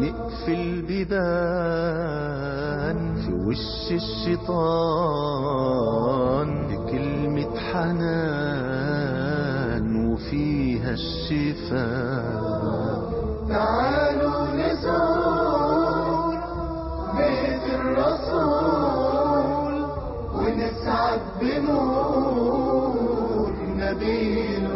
ونقفل بيبان في وش الشيطان بكلمة حنان وفيها الشفاء تعالوا نزور بيت الرسول ونسعد بنور نبي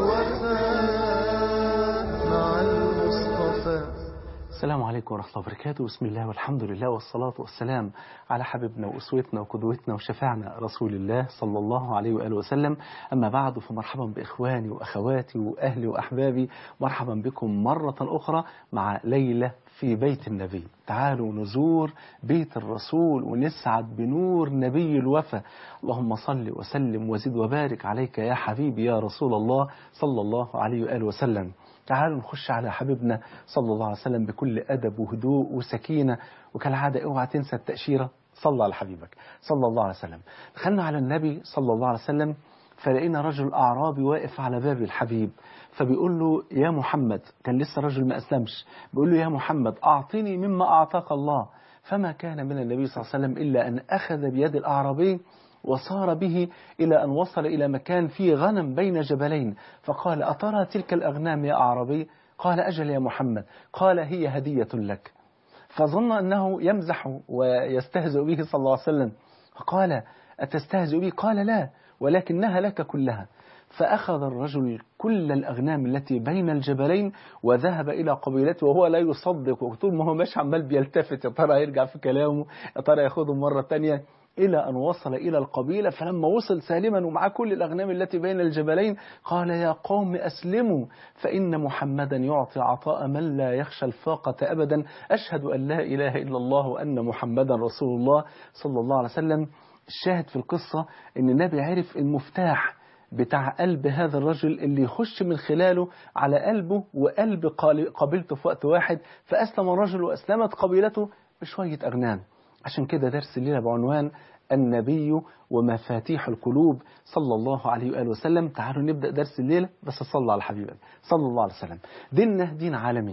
الوفاء مع المصطفى السلام عليكم ورحمة الله وبركاته بسم الله والحمد لله والصلاة والسلام على حبيبنا وأسوتنا وقدوتنا وشفاعنا رسول الله صلى الله عليه وآله وسلم أما بعد فمرحبا بإخواني وأخواتي وأهلي وأحبابي مرحبا بكم مرة أخرى مع ليلة في بيت النبي تعالوا نزور بيت الرسول ونسعد بنور نبي الوفا اللهم صل وسلم وزد وبارك عليك يا حبيبي يا رسول الله صلى الله عليه وآله وسلم تعالوا نخش على حبيبنا صلى الله عليه وسلم بكل أدب وهدوء وسكينة وكالعادة اوعى تنسى التأشيرة صلى على حبيبك صلى الله عليه وسلم دخلنا على النبي صلى الله عليه وسلم فلقينا رجل أعرابي واقف على باب الحبيب فبيقول له يا محمد كان لسه رجل ما أسلمش بيقول له يا محمد أعطني مما أعطاك الله فما كان من النبي صلى الله عليه وسلم إلا أن أخذ بيد الأعرابي وصار به إلى أن وصل إلى مكان فيه غنم بين جبلين فقال أترى تلك الأغنام يا أعرابي قال أجل يا محمد قال هي هدية لك فظن أنه يمزح ويستهزئ به صلى الله عليه وسلم فقال أتستهزئ بي قال لا ولكنها لك كلها فأخذ الرجل كل الأغنام التي بين الجبلين وذهب إلى قبيلته وهو لا يصدق وطول ما هو ماشي عمال بيلتفت يا ترى يرجع في كلامه يا ترى ياخدهم مرة تانية إلى أن وصل إلى القبيلة فلما وصل سالما ومعه كل الأغنام التي بين الجبلين قال يا قوم أسلموا فإن محمدا يعطي عطاء من لا يخشى الفاقة أبدا أشهد أن لا إله إلا الله وأن محمدا رسول الله صلى الله عليه وسلم الشاهد في القصة أن النبي عرف المفتاح بتاع قلب هذا الرجل اللي يخش من خلاله على قلبه وقلب قبيلته في وقت واحد فأسلم الرجل وأسلمت قبيلته بشوية أغنام عشان كده درس الليلة بعنوان النبي ومفاتيح القلوب صلى الله عليه وآله وسلم تعالوا نبدأ درس الليلة بس صلى على حبيبنا صلى الله عليه وسلم ديننا دين عالمي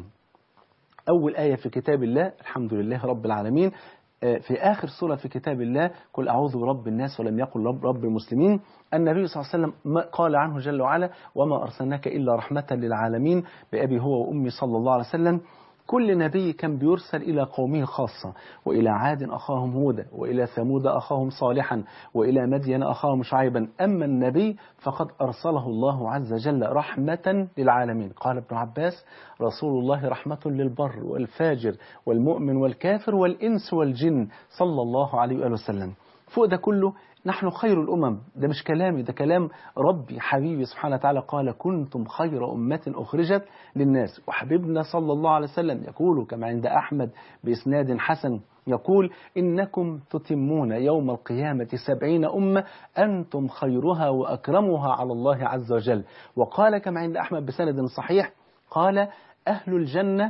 أول آية في كتاب الله الحمد لله رب العالمين في آخر سورة في كتاب الله قل أعوذ برب الناس ولم يقل رب, رب المسلمين النبي صلى الله عليه وسلم قال عنه جل وعلا وما أرسلناك إلا رحمة للعالمين بأبي هو وأمي صلى الله عليه وسلم كل نبي كان بيرسل إلى قومه خاصة وإلى عاد أخاهم هودا وإلى ثمود أخاهم صالحا وإلى مدين أخاهم شعيبا أما النبي فقد أرسله الله عز وجل رحمة للعالمين قال ابن عباس رسول الله رحمة للبر والفاجر والمؤمن والكافر والإنس والجن صلى الله عليه وآله وسلم فوق ده كله نحن خير الأمم ده مش كلامي ده كلام ربي حبيبي سبحانه وتعالى قال كنتم خير أمة أخرجت للناس وحبيبنا صلى الله عليه وسلم يقول كما عند أحمد بإسناد حسن يقول إنكم تتمون يوم القيامة سبعين أمة أنتم خيرها وأكرمها على الله عز وجل وقال كما عند أحمد بسند صحيح قال أهل الجنة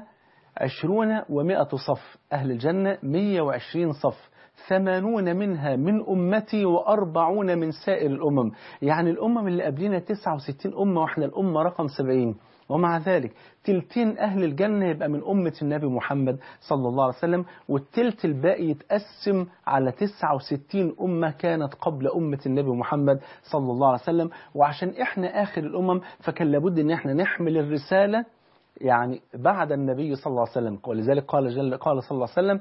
عشرون ومائة صف أهل الجنة مية وعشرين صف ثمانون منها من أمتي وأربعون من سائر الأمم يعني الأمم اللي قبلنا 69 أمة وإحنا الأمة رقم 70 ومع ذلك تلتين أهل الجنة يبقى من أمة النبي محمد صلى الله عليه وسلم والتلت الباقي يتقسم على 69 أمة كانت قبل أمة النبي محمد صلى الله عليه وسلم وعشان إحنا آخر الأمم فكان لابد أن إحنا نحمل الرسالة يعني بعد النبي صلى الله عليه وسلم ولذلك قال جل قال صلى الله عليه وسلم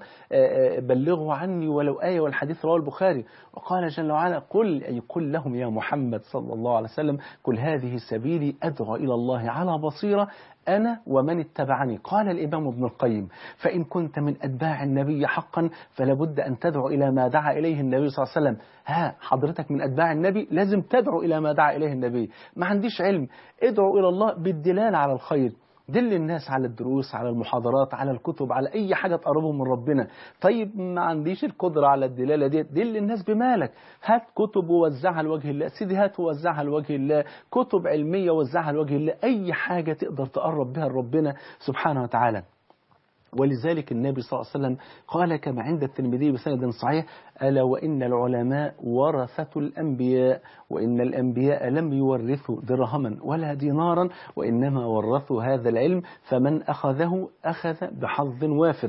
بلغوا عني ولو آية والحديث رواه البخاري وقال جل وعلا قل أي قل لهم يا محمد صلى الله عليه وسلم قل هذه سبيلي أدعو إلى الله على بصيرة أنا ومن اتبعني قال الإمام ابن القيم فإن كنت من أتباع النبي حقا فلابد أن تدعو إلى ما دعا إليه النبي صلى الله عليه وسلم ها حضرتك من أتباع النبي لازم تدعو إلى ما دعا إليه النبي ما عنديش علم ادعو إلى الله بالدلال على الخير دل الناس على الدروس على المحاضرات على الكتب على أي حاجة تقربهم من ربنا طيب ما عنديش القدرة على الدلالة دي دل الناس بمالك هات كتب ووزعها لوجه الله سيدي هات ووزعها لوجه الله كتب علمية ووزعها لوجه الله أي حاجة تقدر تقرب بها لربنا سبحانه وتعالى ولذلك النبي صلى الله عليه وسلم قال كما عند الترمذي بسند صحيح ألا وإن العلماء ورثة الأنبياء وإن الأنبياء لم يورثوا درهما ولا دينارا وإنما ورثوا هذا العلم فمن أخذه أخذ بحظ وافر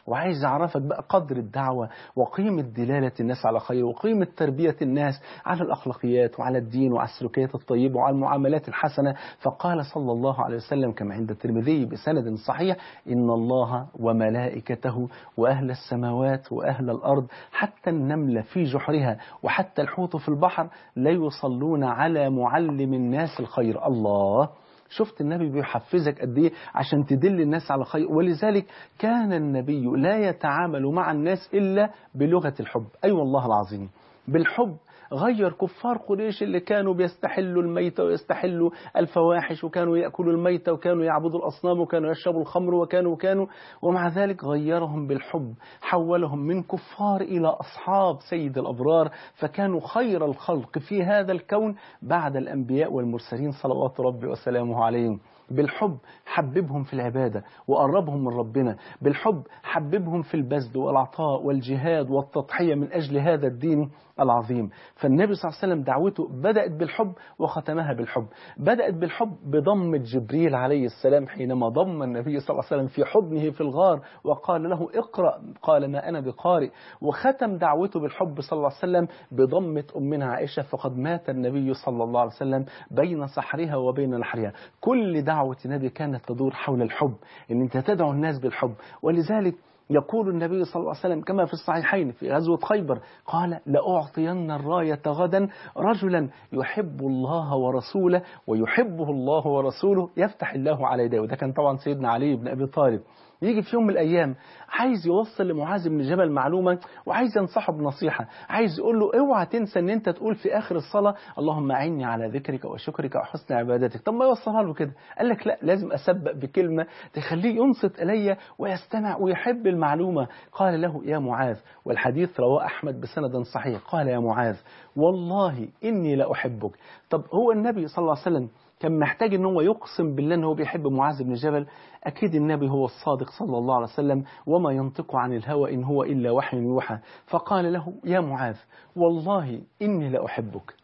وعايز يعرفك بقى قدر الدعوة وقيمة دلالة الناس على خير وقيمة تربية الناس على الأخلاقيات وعلى الدين وعلى السلوكيات الطيبة وعلى المعاملات الحسنة فقال صلى الله عليه وسلم كما عند الترمذي بسند صحيح إن الله وملائكته وأهل السماوات وأهل الأرض حتى النملة في جحرها وحتى الحوت في البحر لا يصلون على معلم الناس الخير الله شفت النبي بيحفزك قد ايه عشان تدل الناس على خير ولذلك كان النبي لا يتعامل مع الناس الا بلغه الحب اي أيوة والله العظيم بالحب غير كفار قريش اللي كانوا بيستحلوا الميت ويستحلوا الفواحش وكانوا يأكلوا الميت وكانوا يعبدوا الأصنام وكانوا يشربوا الخمر وكانوا وكانوا ومع ذلك غيرهم بالحب حولهم من كفار إلى أصحاب سيد الأبرار فكانوا خير الخلق في هذا الكون بعد الأنبياء والمرسلين صلوات ربي وسلامه عليهم بالحب حببهم في العبادة وقربهم من ربنا بالحب حببهم في البذل والعطاء والجهاد والتضحية من أجل هذا الدين العظيم فالنبي صلى الله عليه وسلم دعوته بدأت بالحب وختمها بالحب بدأت بالحب بضم جبريل عليه السلام حينما ضم النبي صلى الله عليه وسلم في حضنه في الغار وقال له اقرأ قال ما أنا بقارئ وختم دعوته بالحب صلى الله عليه وسلم بضمة أمنا عائشة فقد مات النبي صلى الله عليه وسلم بين سحرها وبين نحرها كل دعوة النبي كانت تدور حول الحب ان انت تدعو الناس بالحب ولذلك يقول النبي صلى الله عليه وسلم كما في الصحيحين في غزوة خيبر قال لأعطين الراية غدا رجلا يحب الله ورسوله ويحبه الله ورسوله يفتح الله على يديه وده كان طبعا سيدنا علي بن أبي طالب يجي في يوم من الأيام عايز يوصل لمعاذ بن جبل معلومة وعايز ينصحه بنصيحة عايز يقول له اوعى تنسى ان انت تقول في آخر الصلاة اللهم أعني على ذكرك وشكرك وحسن عبادتك طب ما يوصلها له كده قال لك لا لازم أسبق بكلمة تخليه ينصت إلي ويستمع ويحب المعلومة قال له يا معاذ والحديث رواه أحمد بسند صحيح قال يا معاذ والله إني لأحبك طب هو النبي صلى الله عليه وسلم كان محتاج ان هو يقسم بالله ان هو بيحب معاذ بن جبل اكيد النبي هو الصادق صلى الله عليه وسلم وما ينطق عن الهوى ان هو الا وحي يوحى فقال له يا معاذ والله اني لاحبك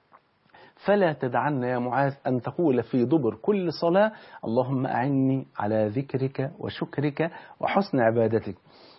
فلا تدعن يا معاذ أن تقول في دبر كل صلاة اللهم أعني على ذكرك وشكرك وحسن عبادتك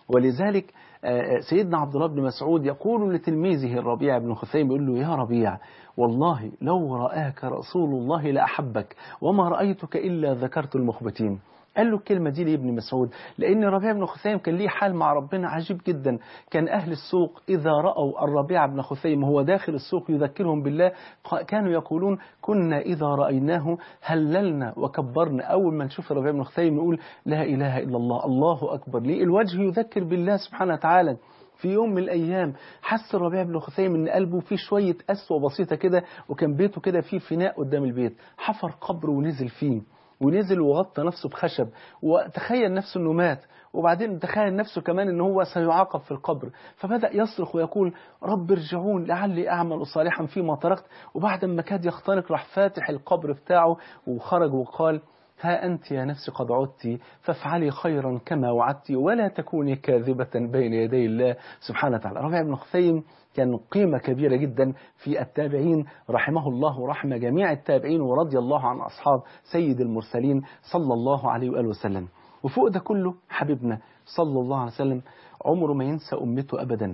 ولذلك سيدنا عبد الله بن مسعود يقول لتلميذه الربيع بن خثيم يقول له يا ربيع والله لو رآك رسول الله لأحبك وما رأيتك إلا ذكرت المخبتين قال له الكلمة دي لابن مسعود لأن ربيع بن خثيم كان ليه حال مع ربنا عجيب جدا كان أهل السوق إذا رأوا الربيع بن خثيم وهو داخل السوق يذكرهم بالله كانوا يقولون كنا إذا رأيناه هللنا وكبرنا أول ما نشوف الربيع بن خثيم نقول لا إله إلا الله الله أكبر ليه الوجه يذكر بالله سبحانه وتعالى في يوم من الأيام حس الربيع بن خثيم إن قلبه فيه شوية قسوة بسيطة كده وكان بيته كده فيه فناء قدام البيت حفر قبر ونزل فيه ونزل وغطى نفسه بخشب وتخيل نفسه انه مات وبعدين تخيل نفسه كمان ان هو سيعاقب في القبر فبدأ يصرخ ويقول رب ارجعون لعلي اعمل صالحا فيما تركت وبعد ما كاد يختنق راح فاتح القبر بتاعه وخرج وقال ها أنت يا نفس قد عدت فافعلي خيرا كما وعدت ولا تكوني كاذبة بين يدي الله سبحانه وتعالى ربيع بن خثيم كان قيمة كبيرة جدا في التابعين رحمه الله ورحم جميع التابعين ورضي الله عن أصحاب سيد المرسلين صلى الله عليه وآله وسلم وفوق ده كله حبيبنا صلى الله عليه وسلم عمره ما ينسى أمته أبدا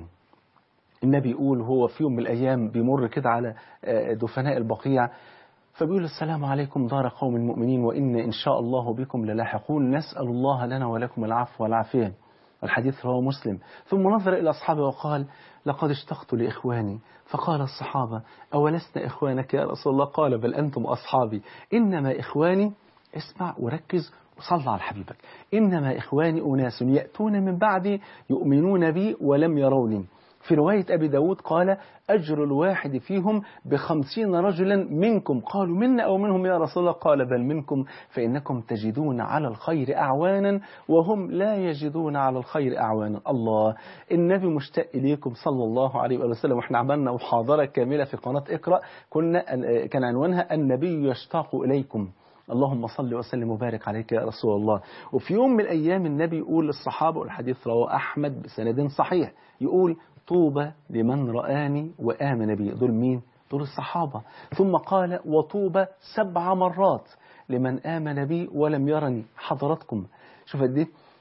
النبي يقول هو في يوم من الأيام بيمر كده على دفناء البقيع فبيقول السلام عليكم دار قوم المؤمنين وإن إن شاء الله بكم للاحقون نسأل الله لنا ولكم العفو والعافية الحديث رواه مسلم ثم نظر إلى أصحابه وقال لقد اشتقت لإخواني فقال الصحابة أولسنا إخوانك يا رسول الله قال بل أنتم أصحابي إنما إخواني اسمع وركز وصلى على حبيبك إنما إخواني أناس يأتون من بعدي يؤمنون بي ولم يروني في رواية أبي داود قال أجر الواحد فيهم بخمسين رجلا منكم قالوا منا أو منهم يا رسول الله قال بل منكم فإنكم تجدون على الخير أعوانا وهم لا يجدون على الخير أعوانا الله النبي مشتاق إليكم صلى الله عليه وسلم وإحنا عملنا محاضرة كاملة في قناة اقرأ كنا كان عنوانها النبي يشتاق إليكم اللهم صل وسلم وبارك عليك يا رسول الله وفي يوم من الأيام النبي يقول للصحابة والحديث رواه أحمد بسند صحيح يقول طوبى لمن رآني وآمن بي دول مين؟ دول الصحابة ثم قال وطوبى سبع مرات لمن آمن بي ولم يرني حضراتكم شوف قد ايه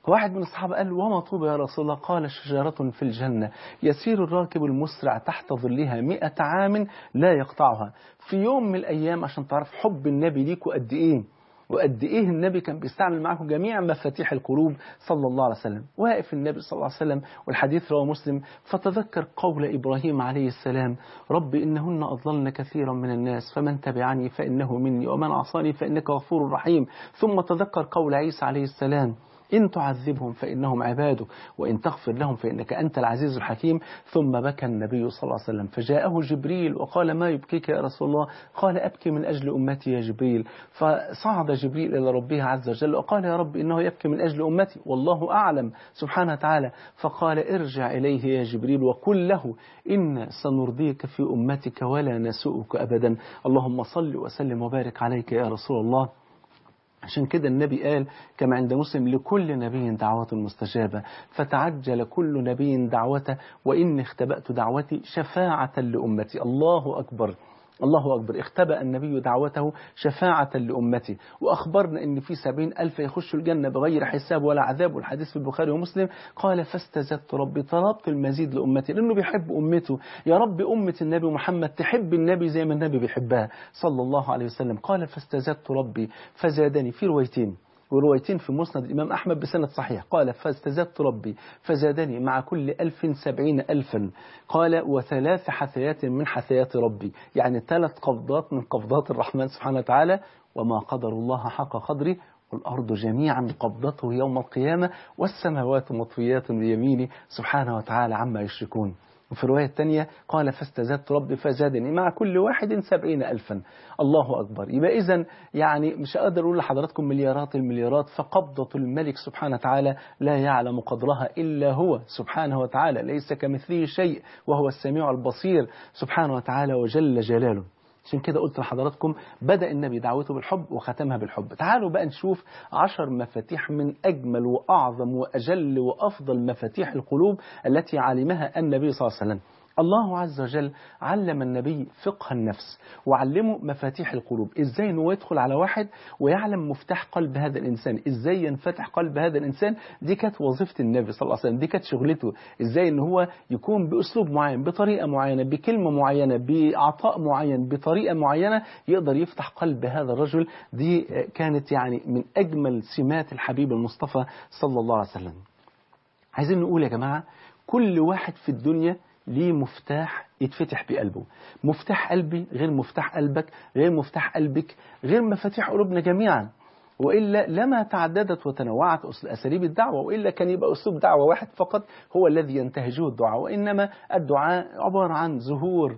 واحد من الصحابة قال وما طوب يا رسول الله قال شجرة في الجنة يسير الراكب المسرع تحت ظلها مئة عام لا يقطعها في يوم من الأيام عشان تعرف حب النبي ليكوا قد إيه وقد ايه النبي كان بيستعمل معاكم جميع مفاتيح القلوب صلى الله عليه وسلم واقف النبي صلى الله عليه وسلم والحديث رواه مسلم فتذكر قول ابراهيم عليه السلام رب انهن اضللن كثيرا من الناس فمن تبعني فانه مني ومن عصاني فانك غفور رحيم ثم تذكر قول عيسى عليه السلام إن تعذبهم فإنهم عبادك وإن تغفر لهم فإنك أنت العزيز الحكيم ثم بكى النبي صلى الله عليه وسلم فجاءه جبريل وقال ما يبكيك يا رسول الله قال أبكي من أجل أمتي يا جبريل فصعد جبريل إلى ربه عز وجل وقال يا رب إنه يبكي من أجل أمتي والله أعلم سبحانه وتعالى فقال ارجع إليه يا جبريل وقل له إن سنرضيك في أمتك ولا نسوءك أبدا اللهم صل وسلم وبارك عليك يا رسول الله عشان كده النبي قال كما عند مسلم لكل نبي دعوة مستجابة فتعجل كل نبي دعوته وإني اختبأت دعوتي شفاعة لأمتي الله أكبر الله أكبر اختبأ النبي دعوته شفاعة لأمتي وأخبرنا أن في سبعين ألف يخشوا الجنة بغير حساب ولا عذاب والحديث في البخاري ومسلم قال فاستزدت ربي طلبت المزيد لأمتي لأنه بيحب أمته يا رب أمة النبي محمد تحب النبي زي ما النبي بيحبها صلى الله عليه وسلم قال فاستزدت ربي فزادني في روايتين وروايتين في مسند الإمام أحمد بسند صحيح قال فاستزدت ربي فزادني مع كل ألف سبعين ألفا قال وثلاث حثيات من حثيات ربي يعني ثلاث قبضات من قبضات الرحمن سبحانه وتعالى وما قدر الله حق قدره والأرض جميعا قبضته يوم القيامة والسماوات مطويات بيمينه سبحانه وتعالى عما يشركون وفي الرواية الثانية قال فاستزدت ربي فزادني مع كل واحد سبعين ألفا الله أكبر يبقى إذا يعني مش أقدر أقول لحضراتكم مليارات المليارات فقبضة الملك سبحانه وتعالى لا يعلم قدرها إلا هو سبحانه وتعالى ليس كمثله شيء وهو السميع البصير سبحانه وتعالى وجل جلاله عشان كده قلت لحضراتكم بدأ النبي دعوته بالحب وختمها بالحب تعالوا بقى نشوف عشر مفاتيح من أجمل وأعظم وأجل وأفضل مفاتيح القلوب التي علمها النبي صلى الله عليه وسلم الله عز وجل علم النبي فقه النفس وعلمه مفاتيح القلوب ازاي انه يدخل على واحد ويعلم مفتاح قلب هذا الانسان ازاي ينفتح قلب هذا الانسان دي كانت وظيفه النبي صلى الله عليه وسلم دي كانت شغلته ازاي ان هو يكون باسلوب معين بطريقه معينه بكلمه معينه بعطاء معين بطريقه معينه يقدر يفتح قلب هذا الرجل دي كانت يعني من اجمل سمات الحبيب المصطفى صلى الله عليه وسلم عايزين نقول يا جماعه كل واحد في الدنيا ليه مفتاح يتفتح بقلبه مفتاح قلبي غير مفتاح قلبك غير مفتاح قلبك غير مفاتيح قلوبنا جميعا وإلا لما تعددت وتنوعت أساليب الدعوة وإلا كان يبقى أسلوب دعوة واحد فقط هو الذي ينتهجه الدعاء وإنما الدعاء عبارة عن زهور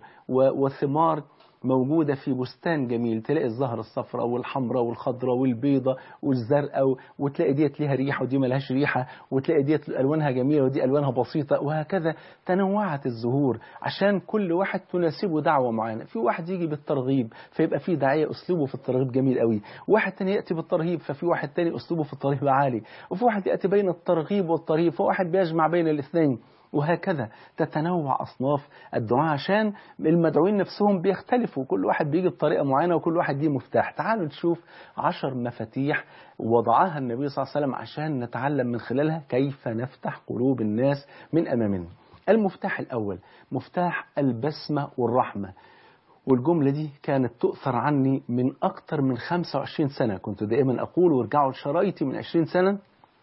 وثمار موجودة في بستان جميل تلاقي الزهرة الصفراء والحمراء والخضراء والبيضة والزرقاء وتلاقي ديت ليها ريحة ودي ملهاش ريحة وتلاقي ديت ألوانها جميلة ودي ألوانها بسيطة وهكذا تنوعت الزهور عشان كل واحد تناسبه دعوة معينة في واحد يجي بالترغيب فيبقى في داعية أسلوبه في الترغيب جميل قوي واحد تاني يأتي بالترهيب ففي واحد تاني أسلوبه في الترهيب عالي وفي واحد يأتي بين الترغيب والترهيب فواحد بيجمع بين الاثنين وهكذا تتنوع أصناف الدعاء عشان المدعوين نفسهم بيختلفوا كل واحد بيجي بطريقة معينة وكل واحد ليه مفتاح تعالوا نشوف عشر مفاتيح وضعها النبي صلى الله عليه وسلم عشان نتعلم من خلالها كيف نفتح قلوب الناس من أمامنا المفتاح الأول مفتاح البسمة والرحمة والجملة دي كانت تؤثر عني من أكثر من 25 سنة كنت دائما أقول وارجعوا لشرايطي من 20 سنة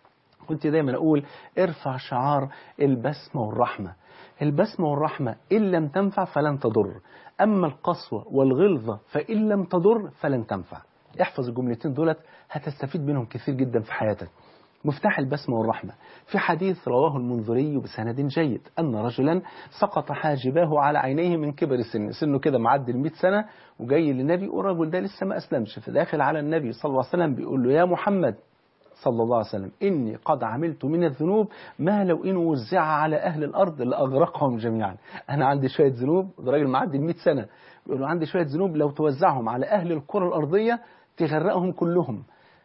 كنت دايما أقول ارفع شعار البسمة والرحمة البسمة والرحمة إن لم تنفع فلن تضر أما القسوة والغلظة فإن لم تضر فلن تنفع احفظ الجملتين دولت هتستفيد منهم كثير جدا في حياتك مفتاح البسمة والرحمة في حديث رواه المنذري بسند جيد أن رجلا سقط حاجباه على عينيه من كبر السن سنه كده معدي ال 100 سنة وجاي للنبي والرجل ده لسه ما أسلمش فداخل على النبي صلى الله عليه وسلم بيقول له يا محمد صلى الله عليه وسلم إني قد عملت من الذنوب ما لو إن وزع على أهل الأرض لأغرقهم جميعا أنا عندي شوية ذنوب ده راجل معدي ال 100 سنة بيقول له عندي شوية ذنوب لو توزعهم على أهل الكرة الأرضية تغرقهم كلهم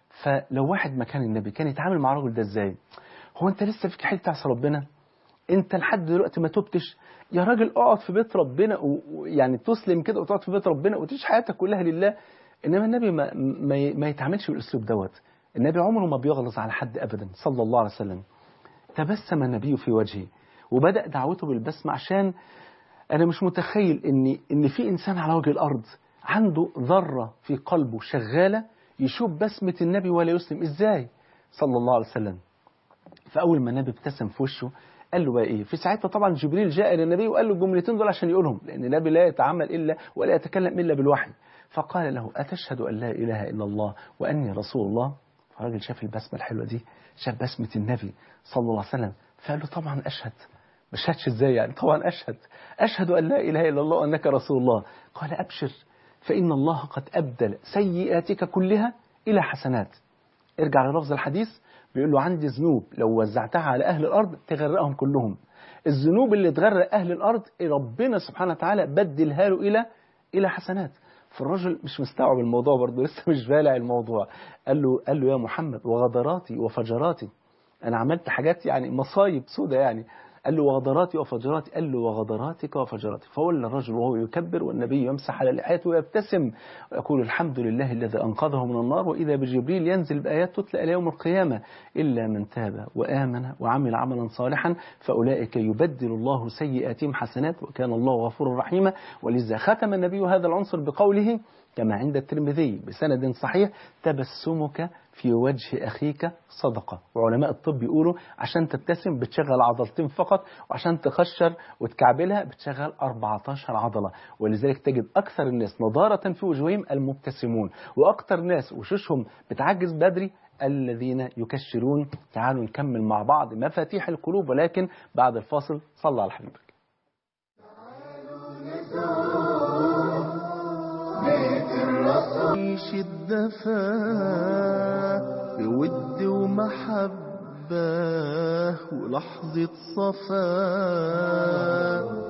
فلو واحد مكان النبي كان يتعامل مع الراجل ده ازاي هو انت لسه فيك حته تعصي ربنا انت لحد دلوقتي ما تبتش يا راجل اقعد في بيت ربنا ويعني تسلم كده وتقعد في بيت ربنا وتعيش حياتك كلها لله انما النبي ما, ما, ما يتعاملش بالاسلوب دوت النبي عمره ما بيغلظ على حد أبدا صلى الله عليه وسلم تبسم النبي في وجهه وبدأ دعوته بالبسمة عشان أنا مش متخيل إن إن في إنسان على وجه الأرض عنده ذرة في قلبه شغالة يشوف بسمة النبي ولا يسلم إزاي صلى الله عليه وسلم فأول ما النبي ابتسم في وشه قال له بقى إيه في ساعتها طبعا جبريل جاء إلى النبي وقال له الجملتين دول عشان يقولهم لأن النبي لا يتعامل إلا ولا يتكلم إلا بالوحي فقال له أتشهد أن لا إله إلا الله وأني رسول الله فالراجل شاف البسمة الحلوة دي شاف بسمة النبي صلى الله عليه وسلم فقال له طبعا أشهد ما شهدش ازاي يعني طبعا أشهد أشهد أن لا إله إلا الله وأنك رسول الله قال أبشر فإن الله قد أبدل سيئاتك كلها إلى حسنات ارجع للفظ الحديث بيقول له عندي ذنوب لو وزعتها على أهل الأرض تغرقهم كلهم الذنوب اللي تغرق أهل الأرض ربنا سبحانه وتعالى بدلها له إلى إلى حسنات فالرجل مش مستوعب الموضوع برضه لسه مش بالع الموضوع قال له قال له يا محمد وغدراتي وفجراتي انا عملت حاجات يعني مصايب سودة يعني قال له وغدراتي وفجراتي قال له وغدراتك وفجراتي فولى الرجل وهو يكبر والنبي يمسح على لحيته ويبتسم ويقول الحمد لله الذي أنقذه من النار وإذا بجبريل ينزل بآيات تتلى إلى يوم القيامة إلا من تاب وآمن وعمل عملا صالحا فأولئك يبدل الله سيئاتهم حسنات وكان الله غفورا رحيما ولذا ختم النبي هذا العنصر بقوله كما عند الترمذي بسند صحيح تبسمك في وجه أخيك صدقة وعلماء الطب يقولوا عشان تبتسم بتشغل عضلتين فقط وعشان تخشر وتكعبلها بتشغل 14 عضلة ولذلك تجد أكثر الناس نضارة في وجوههم المبتسمون وأكثر ناس وشوشهم بتعجز بدري الذين يكشرون تعالوا نكمل مع بعض مفاتيح القلوب ولكن بعد الفاصل صلى على حبيبك بيت الرسول عيش الدفا بود ومحبة ولحظة صفا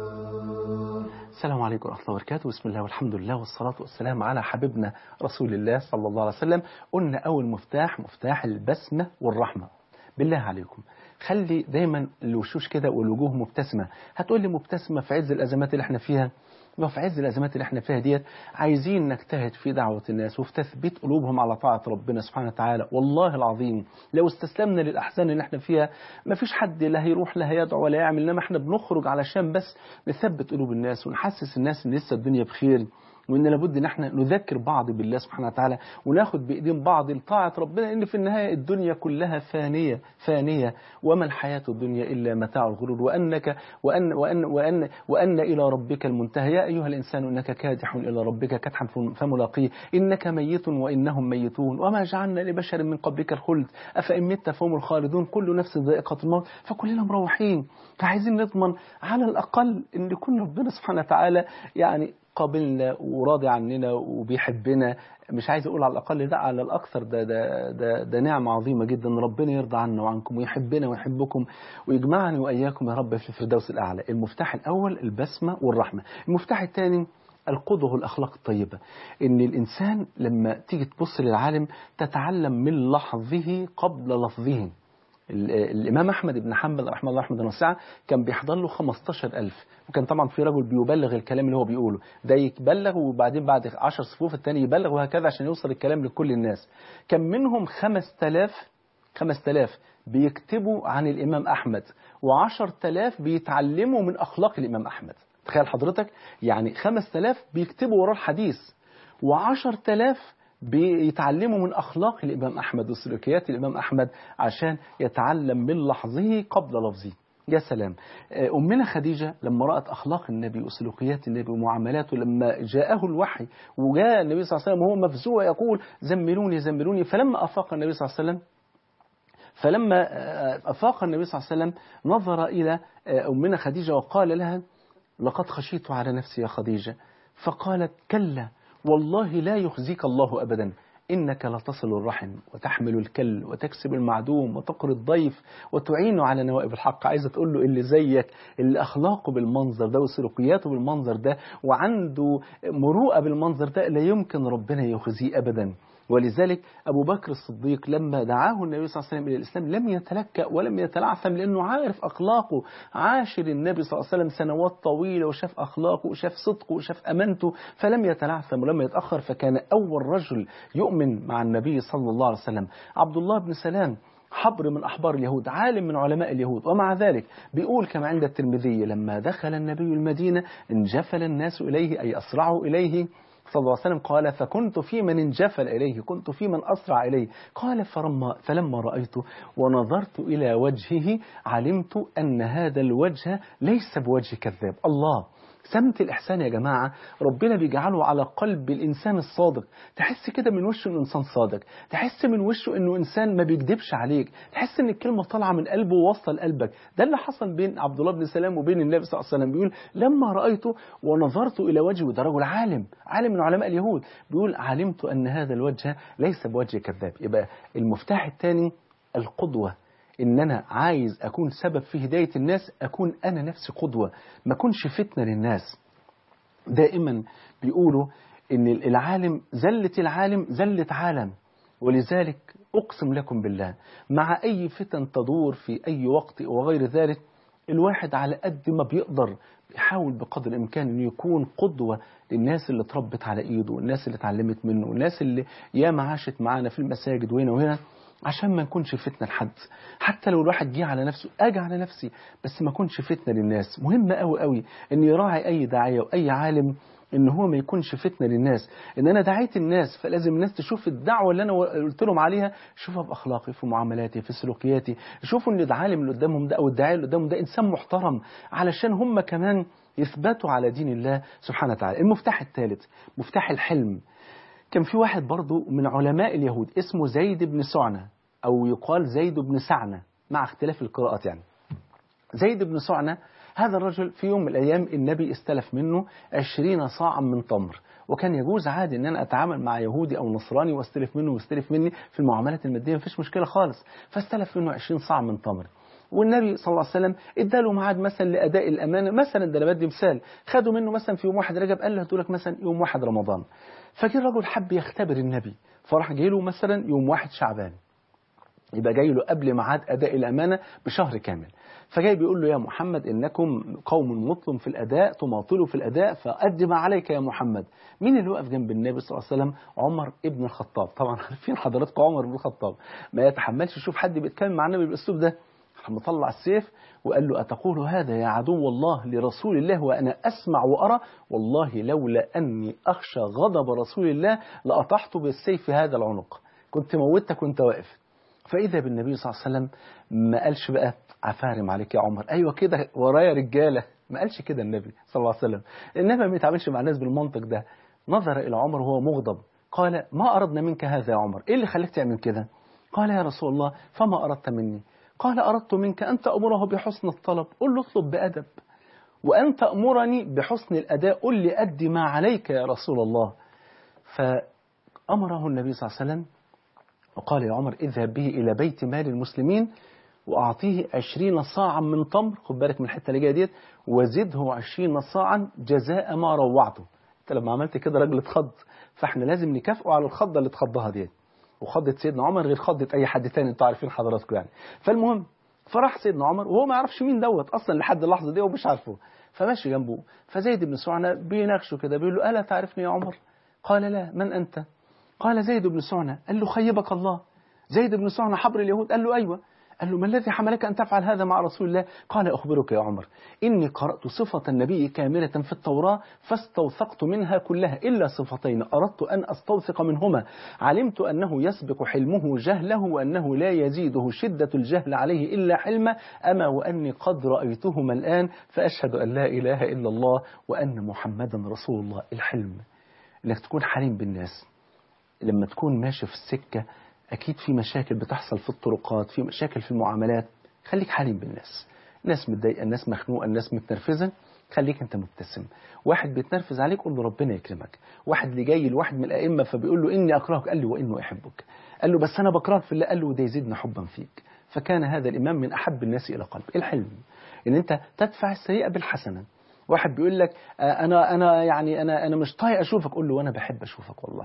السلام عليكم ورحمة الله وبركاته بسم الله والحمد لله والصلاة والسلام على حبيبنا رسول الله صلى الله عليه وسلم قلنا أول مفتاح مفتاح البسمة والرحمة بالله عليكم خلي دايما الوشوش كده والوجوه مبتسمة هتقول لي مبتسمة في عز الأزمات اللي احنا فيها وفي عز الأزمات اللي احنا فيها ديت عايزين نجتهد في دعوة الناس وفي تثبيت قلوبهم على طاعة ربنا سبحانه وتعالى والله العظيم لو استسلمنا للأحزان اللي احنا فيها ما فيش حد لا هيروح لا هيدعو ولا يعمل إنما احنا بنخرج علشان بس نثبت قلوب الناس ونحسس الناس إن لسه الدنيا بخير وان لابد ان احنا نذكر بعض بالله سبحانه وتعالى وناخد بايدين بعض لطاعه ربنا ان في النهايه الدنيا كلها فانيه فانيه وما الحياه الدنيا الا متاع الغرور وانك وان وان وان وان الى ربك المنتهى يا ايها الانسان انك كادح الى ربك كدحا فملاقيه انك ميت وانهم ميتون وما جعلنا لبشر من قبلك الخلد افان مت فهم الخالدون كل نفس ذائقه الموت فكلنا مروحين فعايزين نضمن على الاقل ان يكون ربنا سبحانه وتعالى يعني قابلنا وراضي عننا وبيحبنا مش عايز اقول على الاقل ده على الاكثر ده ده ده, ده نعمه عظيمه جدا ربنا يرضى عنا وعنكم ويحبنا ويحبكم ويجمعني واياكم يا رب في الفردوس الاعلى المفتاح الاول البسمه والرحمه المفتاح الثاني القدوة والأخلاق الطيبة إن الإنسان لما تيجي تبص للعالم تتعلم من لحظه قبل لفظه الإمام أحمد بن حنبل رحمه الله رحمه واسعة كان بيحضر له 15000 وكان طبعا في رجل بيبلغ الكلام اللي هو بيقوله ده يبلغ وبعدين بعد 10 صفوف الثاني يبلغ وهكذا عشان يوصل الكلام لكل الناس كان منهم 5000 5000 بيكتبوا عن الإمام أحمد و10000 بيتعلموا من أخلاق الإمام أحمد تخيل حضرتك يعني 5000 بيكتبوا وراه الحديث و10000 بيتعلموا من أخلاق الإمام أحمد وسلوكيات الإمام أحمد عشان يتعلم من لحظه قبل لفظه يا سلام أمنا خديجة لما رأت أخلاق النبي وسلوكيات النبي ومعاملاته لما جاءه الوحي وجاء النبي صلى الله عليه وسلم وهو مفزوع يقول زملوني زملوني فلما أفاق النبي صلى الله عليه وسلم فلما أفاق النبي صلى الله عليه وسلم نظر إلى أمنا خديجة وقال لها لقد خشيت على نفسي يا خديجة فقالت كلا والله لا يخزيك الله أبدا إنك لتصل الرحم وتحمل الكل وتكسب المعدوم وتقري الضيف وتعين على نوائب الحق عايزة تقول له اللي زيك اللي أخلاقه بالمنظر ده وسلوكياته بالمنظر ده وعنده مروءة بالمنظر ده لا يمكن ربنا يخزيه أبدا ولذلك أبو بكر الصديق لما دعاه النبي صلى الله عليه وسلم إلى الإسلام لم يتلكأ ولم يتلعثم لأنه عارف أخلاقه عاشر النبي صلى الله عليه وسلم سنوات طويلة وشاف أخلاقه وشاف صدقه وشاف أمانته فلم يتلعثم ولم يتأخر فكان أول رجل يؤمن مع النبي صلى الله عليه وسلم عبد الله بن سلام حبر من أحبار اليهود عالم من علماء اليهود ومع ذلك بيقول كما عند الترمذي لما دخل النبي المدينة انجفل الناس إليه أي أسرعوا إليه صلى الله عليه وسلم قال فكنت في من انجفل إليه كنت في من أسرع إليه قال فلما, فلما رأيته ونظرت إلى وجهه علمت أن هذا الوجه ليس بوجه كذاب الله سمت الإحسان يا جماعة ربنا بيجعله على قلب الإنسان الصادق تحس كده من وشه إنه إنسان صادق تحس من وشه إنه إنسان ما بيكذبش عليك تحس إن الكلمة طالعة من قلبه وواصلة لقلبك ده اللي حصل بين عبد الله بن سلام وبين النبي صلى الله عليه وسلم بيقول لما رأيته ونظرت إلى وجهه ده رجل عالم عالم من علماء اليهود بيقول علمت أن هذا الوجه ليس بوجه كذاب يبقى المفتاح الثاني القدوة ان انا عايز اكون سبب في هداية الناس اكون انا نفسي قدوة ما اكونش فتنة للناس دائما بيقولوا ان العالم زلة العالم زلة عالم ولذلك اقسم لكم بالله مع اي فتن تدور في اي وقت وغير ذلك الواحد على قد ما بيقدر بيحاول بقدر الامكان انه يكون قدوه للناس اللي اتربت على ايده والناس اللي اتعلمت منه والناس اللي ياما عاشت معانا في المساجد وهنا وهنا عشان ما نكونش فتنة لحد حتى لو الواحد جه على نفسه اجي على نفسي بس ما اكونش فتنة للناس مهم قوي قوي ان يراعي اي داعية واي عالم ان هو ما يكونش فتنة للناس ان انا دعيت الناس فلازم الناس تشوف الدعوة اللي انا قلت لهم عليها شوفها باخلاقي في معاملاتي في سلوكياتي يشوفوا ان العالم اللي قدامهم ده او الداعية اللي قدامهم ده انسان محترم علشان هم كمان يثبتوا على دين الله سبحانه وتعالى المفتاح الثالث مفتاح الحلم كان في واحد برضو من علماء اليهود اسمه زيد بن سعنة أو يقال زيد بن سعنة مع اختلاف القراءات يعني زيد بن سعنة هذا الرجل في يوم من الأيام النبي استلف منه عشرين صاعا من تمر وكان يجوز عادي ان انا اتعامل مع يهودي او نصراني واستلف منه واستلف مني في المعاملات الماديه مفيش مشكله خالص فاستلف منه 20 صاع من تمر والنبي صلى الله عليه وسلم اداله ميعاد مثلا لاداء الامانه مثلا ده انا بدي مثال خدوا منه مثلا في يوم واحد رجب قال له هدولك مثلا يوم واحد رمضان فجه الرجل حب يختبر النبي فراح جاي له مثلا يوم واحد شعبان يبقى جاي له قبل ميعاد اداء الامانه بشهر كامل فجاي بيقول له يا محمد انكم قوم مطلم في الاداء تماطلوا في الاداء فأد ما عليك يا محمد مين اللي وقف جنب النبي صلى الله عليه وسلم عمر ابن الخطاب طبعا عارفين حضراتكم عمر بن الخطاب ما يتحملش يشوف حد بيتكلم مع النبي بالاسلوب ده راح مطلع السيف وقال له أتقول هذا يا عدو الله لرسول الله وأنا أسمع وأرى والله لولا أني أخشى غضب رسول الله لأطحت بالسيف هذا العنق كنت موتك وانت واقف فإذا بالنبي صلى الله عليه وسلم ما قالش بقى عفارم عليك يا عمر أيوة كده ورايا رجالة ما قالش كده النبي صلى الله عليه وسلم إنما ما يتعاملش مع الناس بالمنطق ده نظر إلى عمر وهو مغضب قال ما أردنا منك هذا يا عمر إيه اللي خليك تعمل كده قال يا رسول الله فما أردت مني قال أردت منك أن تأمره بحسن الطلب قل له اطلب بأدب وأن تأمرني بحسن الأداء قل لي أدي ما عليك يا رسول الله فأمره النبي صلى الله عليه وسلم وقال يا عمر اذهب به إلى بيت مال المسلمين وأعطيه عشرين صاعا من تمر خد بالك من الحتة اللي جاية ديت وزده عشرين صاعا جزاء ما روعته انت لما عملت كده راجل اتخض فاحنا لازم نكافئه على الخضة اللي اتخضها ديت وخضة سيدنا عمر غير خضة أي حد تاني انتوا عارفين حضراتكم يعني فالمهم فراح سيدنا عمر وهو ما يعرفش مين دوت أصلا لحد اللحظة دي ومش عارفه فماشي جنبه فزيد بن سعنة بيناقشه كده بيقول له ألا تعرفني يا عمر قال لا من أنت قال زيد بن سعنة قال له خيبك الله زيد بن سعنة حبر اليهود قال له أيوة قال له ما الذي حملك أن تفعل هذا مع رسول الله قال أخبرك يا عمر إني قرأت صفة النبي كاملة في التوراة فاستوثقت منها كلها إلا صفتين أردت أن أستوثق منهما علمت أنه يسبق حلمه جهله وأنه لا يزيده شدة الجهل عليه إلا حلما أما وأني قد رأيتهما الآن فأشهد أن لا إله إلا الله وأن محمدا رسول الله الحلم إنك تكون حليم بالناس لما تكون ماشي في السكة أكيد في مشاكل بتحصل في الطرقات في مشاكل في المعاملات خليك حليم بالناس الناس متضايقة الناس مخنوقة الناس متنرفزة خليك انت مبتسم واحد بيتنرفز عليك قول له ربنا يكرمك واحد اللي جاي لواحد من الائمه فبيقول له اني اكرهك قال له وانه احبك قال له بس انا بكرهك في الله قال له ده يزيدني حبا فيك فكان هذا الامام من احب الناس الى قلبي الحلم ان انت تدفع السيئه بالحسنه واحد بيقول لك انا انا يعني انا انا مش طايق اشوفك قول له وانا بحب اشوفك والله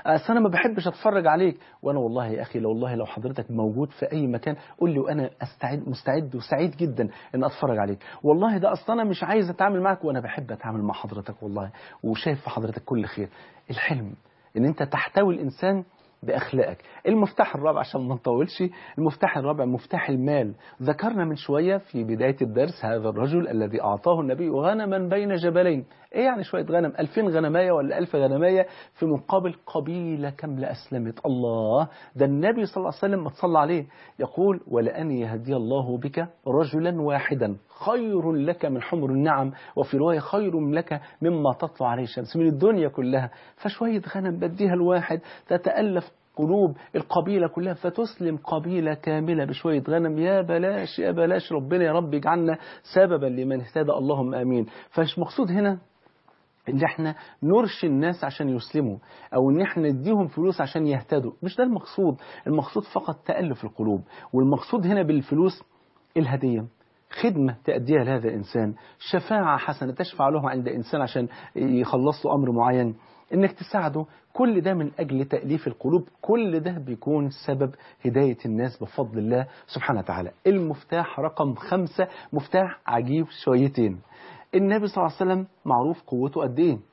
اصل انا ما بحبش اتفرج عليك وانا والله يا اخي لو والله لو حضرتك موجود في اي مكان قول لي وانا استعد مستعد وسعيد جدا ان اتفرج عليك والله ده اصل انا مش عايز اتعامل معك وانا بحب اتعامل مع حضرتك والله وشايف في حضرتك كل خير الحلم ان انت تحتوي الانسان باخلاقك المفتاح الرابع عشان ما نطولش المفتاح الرابع مفتاح المال ذكرنا من شويه في بدايه الدرس هذا الرجل الذي اعطاه النبي غنما بين جبلين ايه يعني شويه غنم 2000 غنمايه ولا 1000 غنمايه في مقابل قبيله كامله اسلمت الله ده النبي صلى الله عليه وسلم ما تصلى عليه يقول ولان يهدي الله بك رجلا واحدا خير لك من حمر النعم وفي روايه خير لك مما تطلع عليه الشمس من الدنيا كلها فشويه غنم بديها الواحد تتالف قلوب القبيلة كلها فتسلم قبيلة كاملة بشوية غنم يا بلاش يا بلاش ربنا يا رب يجعلنا سببا لمن اهتدى اللهم آمين فمش مقصود هنا ان احنا نرشي الناس عشان يسلموا او ان احنا نديهم فلوس عشان يهتدوا مش ده المقصود المقصود فقط تألف القلوب والمقصود هنا بالفلوس الهدية خدمة تأديها لهذا الإنسان شفاعة حسنة تشفع له عند إنسان عشان يخلص له أمر معين إنك تساعده كل ده من أجل تأليف القلوب كل ده بيكون سبب هداية الناس بفضل الله سبحانه وتعالى المفتاح رقم خمسة مفتاح عجيب شويتين النبي صلى الله عليه وسلم معروف قوته قد إيه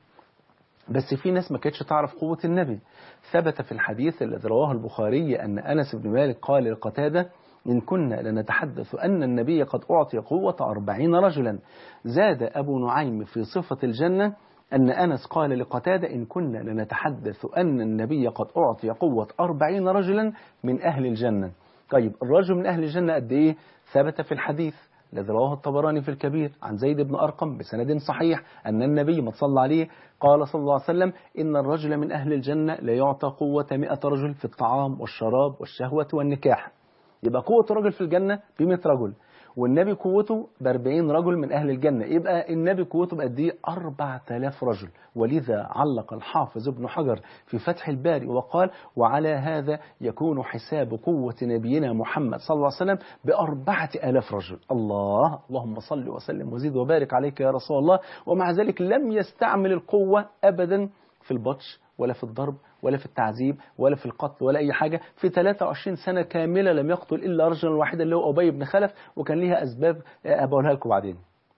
بس في ناس ما كانتش تعرف قوة النبي ثبت في الحديث الذي رواه البخاري أن أنس بن مالك قال لقتادة إن كنا لنتحدث أن النبي قد أعطي قوة أربعين رجلا زاد أبو نعيم في صفة الجنة أن أنس قال لقتادة إن كنا لنتحدث أن النبي قد أعطي قوة أربعين رجلا من أهل الجنة طيب الرجل من أهل الجنة قد إيه ثبت في الحديث الذي رواه الطبراني في الكبير عن زيد بن أرقم بسند صحيح أن النبي ما صلى عليه قال صلى الله عليه وسلم إن الرجل من أهل الجنة لا يعطى قوة مئة رجل في الطعام والشراب والشهوة والنكاح يبقى قوة الرجل في الجنة ب 100 رجل والنبي قوته ب 40 رجل من أهل الجنة يبقى النبي قوته بقد إيه 4000 رجل ولذا علق الحافظ ابن حجر في فتح الباري وقال وعلى هذا يكون حساب قوة نبينا محمد صلى الله عليه وسلم بأربعة آلاف رجل الله اللهم صل وسلم وزيد وبارك عليك يا رسول الله ومع ذلك لم يستعمل القوة أبدا في البطش ولا في الضرب ولا في التعذيب ولا في القتل ولا أي حاجة في 23 سنة كاملة لم يقتل إلا رجلا واحدا اللي هو أبي بن خلف وكان ليها أسباب أبقولها لكم بعدين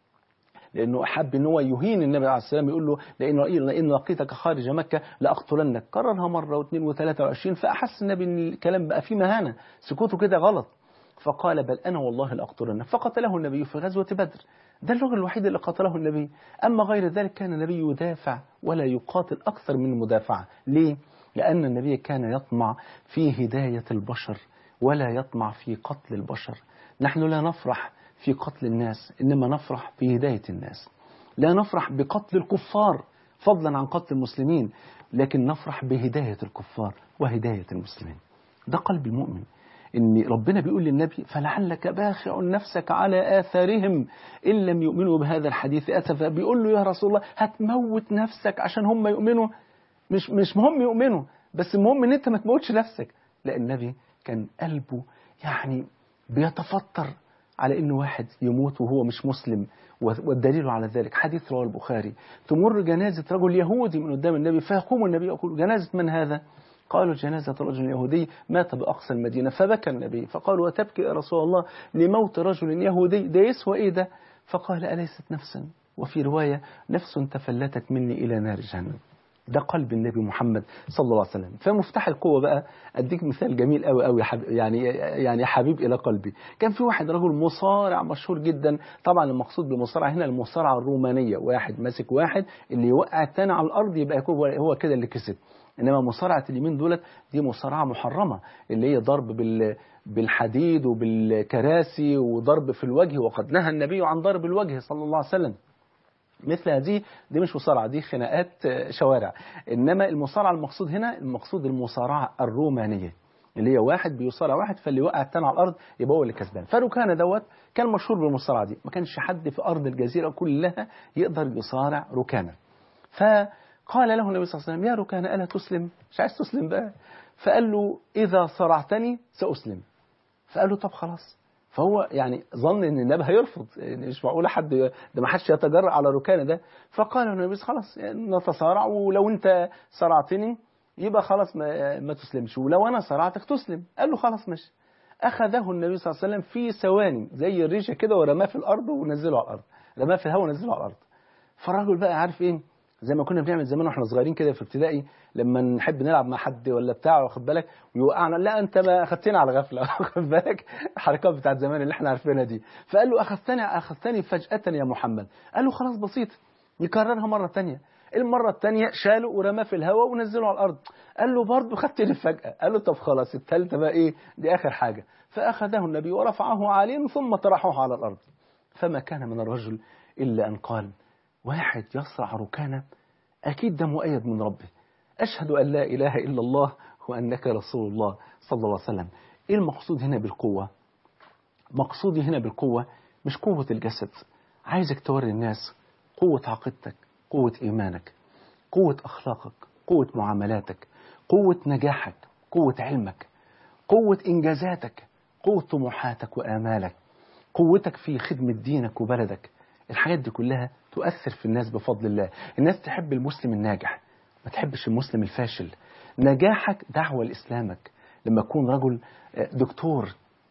لأنه أحب أن هو يهين النبي عليه السلام يقول له لأن لأن لقيتك خارج مكة لأقتلنك كررها مرة واثنين وثلاثة وعشرين فأحس النبي أن الكلام بقى فيه مهانة سكوته كده غلط فقال بل أنا والله لأقتلنك فقتله النبي في غزوة بدر ده الرجل الوحيد اللي قتله النبي أما غير ذلك كان النبي يدافع ولا يقاتل أكثر من المدافعة ليه؟ لأن النبي كان يطمع في هداية البشر ولا يطمع في قتل البشر نحن لا نفرح في قتل الناس إنما نفرح في هداية الناس لا نفرح بقتل الكفار فضلا عن قتل المسلمين لكن نفرح بهداية الكفار وهداية المسلمين ده قلب المؤمن ان ربنا بيقول للنبي فلعلك باخع نفسك على آثارهم إن لم يؤمنوا بهذا الحديث أسفا بيقول له يا رسول الله هتموت نفسك عشان هم يؤمنوا مش مش مهم يؤمنوا بس المهم ان انت ما تموتش نفسك لا النبي كان قلبه يعني بيتفطر على ان واحد يموت وهو مش مسلم والدليل على ذلك حديث رواه البخاري تمر جنازة رجل يهودي من قدام النبي فيقوم النبي يقول جنازة من هذا قالوا جنازة رجل يهودي مات بأقصى المدينة فبكى النبي فقالوا وتبكي يا رسول الله لموت رجل يهودي ده يسوى إيه ده فقال أليست نفسا وفي رواية نفس تفلتت مني إلى نار جهنم ده قلب النبي محمد صلى الله عليه وسلم فمفتاح القوة بقى أديك مثال جميل قوي قوي يعني يعني حبيب إلى قلبي كان في واحد رجل مصارع مشهور جدا طبعا المقصود بالمصارعة هنا المصارعة الرومانية واحد ماسك واحد اللي يوقع الثاني على الأرض يبقى هو كده اللي كسب إنما مصارعة اليمين دولت دي مصارعة محرمة اللي هي ضرب بال بالحديد وبالكراسي وضرب في الوجه وقد نهى النبي عن ضرب الوجه صلى الله عليه وسلم مثل هذه دي مش مصارعة دي خناقات شوارع إنما المصارعة المقصود هنا المقصود المصارعة الرومانية اللي هي واحد بيصارع واحد فاللي يوقع التاني على الأرض يبقى هو اللي كسبان فروكان دوت كان مشهور بالمصارعة دي ما كانش حد في أرض الجزيرة كلها يقدر يصارع ركانا فقال له النبي صلى الله عليه وسلم يا ركان ألا تسلم مش عايز تسلم بقى فقال له إذا صرعتني سأسلم فقال له طب خلاص فهو يعني ظن ان النبي هيرفض يعني مش معقول حد ده ما حدش يتجرأ على ركانه ده فقال له النبي خلاص نتصارع ولو انت صرعتني يبقى خلاص ما, ما تسلمش ولو أنا صرعتك تسلم قال له خلاص ماشي أخذه النبي صلى الله عليه وسلم في ثواني زي الريشة كده ورماه في الأرض ونزله على الأرض رماه في الهواء ونزله على الأرض فالراجل بقى عارف إيه زي ما كنا بنعمل زمان واحنا صغيرين كده في ابتدائي لما نحب نلعب مع حد ولا بتاع واخد بالك ويوقعنا لا انت ما اخذتني على غفله واخد بالك الحركات بتاعت زمان اللي احنا عارفينها دي فقال له اخذتني اخذتني فجاه يا محمد قال له خلاص بسيط يكررها مره ثانيه المرة الثانية شاله ورماه في الهواء ونزله على الأرض قال له برضه خدتني فجأة قال له طب خلاص الثالثة بقى إيه دي آخر حاجة فأخذه النبي ورفعه عاليا ثم طرحه على الأرض فما كان من الرجل إلا أن قال واحد يصرع ركانه أكيد ده مؤيد من ربه أشهد أن لا إله إلا الله وأنك رسول الله صلى الله عليه وسلم إيه المقصود هنا بالقوة مقصودي هنا بالقوة مش قوة الجسد عايزك توري الناس قوة عقيدتك قوة إيمانك قوة أخلاقك قوة معاملاتك قوة نجاحك قوة علمك قوة إنجازاتك قوة طموحاتك وآمالك قوتك في خدمة دينك وبلدك الحاجات دي كلها تؤثر في الناس بفضل الله الناس تحب المسلم الناجح ما تحبش المسلم الفاشل نجاحك دعوة لإسلامك لما تكون رجل دكتور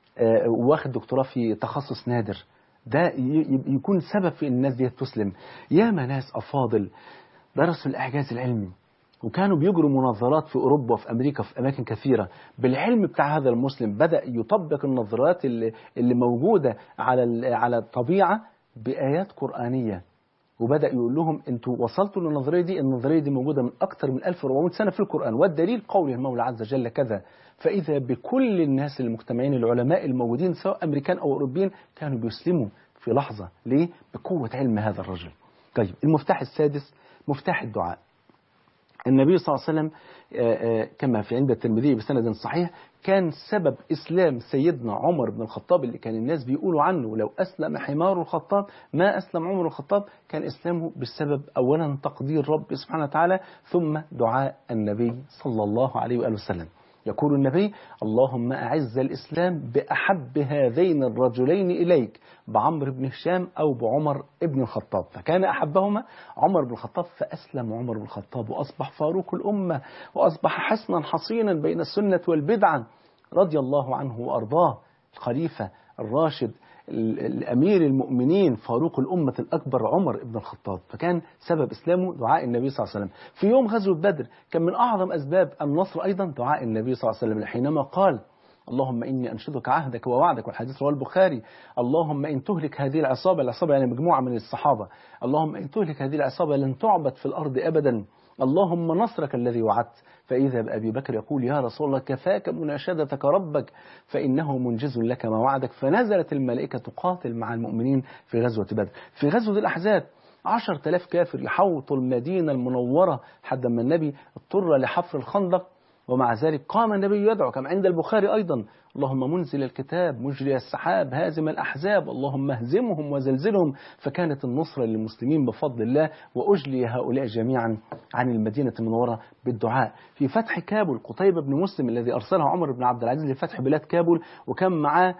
واخد دكتوراه في تخصص نادر ده يكون سبب في ان الناس دي تسلم ياما ناس افاضل درسوا الاعجاز العلمي وكانوا بيجروا مناظرات في اوروبا وفي امريكا في اماكن كثيره بالعلم بتاع هذا المسلم بدا يطبق النظريات اللي, اللي موجوده على على الطبيعه بايات قرانيه وبدا يقول لهم انتوا وصلتوا للنظريه دي النظريه دي موجوده من اكثر من 1400 سنه في القران والدليل قول المولى عز وجل كذا فاذا بكل الناس المجتمعين العلماء الموجودين سواء امريكان او اوروبيين كانوا بيسلموا في لحظه ليه بقوه علم هذا الرجل طيب المفتاح السادس مفتاح الدعاء النبي صلى الله عليه وسلم كما في عند الترمذي بسند صحيح كان سبب إسلام سيدنا عمر بن الخطاب اللي كان الناس بيقولوا عنه لو أسلم حمار الخطاب ما أسلم عمر الخطاب كان إسلامه بسبب أولا تقدير رب سبحانه وتعالى ثم دعاء النبي صلى الله عليه وآله وسلم يقول النبي اللهم أعز الإسلام بأحب هذين الرجلين إليك بعمر بن هشام أو بعمر بن الخطاب فكان أحبهما عمر بن الخطاب فأسلم عمر بن الخطاب وأصبح فاروق الأمة وأصبح حسنا حصينا بين السنة والبدعة رضي الله عنه وأرضاه الخليفة الراشد الأمير المؤمنين فاروق الأمة الأكبر عمر بن الخطاب فكان سبب إسلامه دعاء النبي صلى الله عليه وسلم في يوم غزوة بدر كان من أعظم أسباب النصر أيضا دعاء النبي صلى الله عليه وسلم حينما قال اللهم إني أنشدك عهدك ووعدك والحديث رواه البخاري اللهم إن تهلك هذه العصابة العصابة يعني مجموعة من الصحابة اللهم إن تهلك هذه العصابة لن تعبد في الأرض أبدا اللهم نصرك الذي وعدت فإذا بأبي بكر يقول يا رسول الله كفاك مناشدتك ربك فإنه منجز لك ما وعدك فنزلت الملائكة تقاتل مع المؤمنين في غزوة بدر في غزوة الأحزاب عشر تلاف كافر يحوطوا المدينة المنورة حتى ما النبي اضطر لحفر الخندق ومع ذلك قام النبي يدعو كما عند البخاري أيضا اللهم منزل الكتاب مجري السحاب هازم الأحزاب اللهم اهزمهم وزلزلهم فكانت النصرة للمسلمين بفضل الله وأجلي هؤلاء جميعا عن المدينة المنورة بالدعاء في فتح كابول قتيبة بن مسلم الذي أرسله عمر بن عبد العزيز لفتح بلاد كابول وكان معاه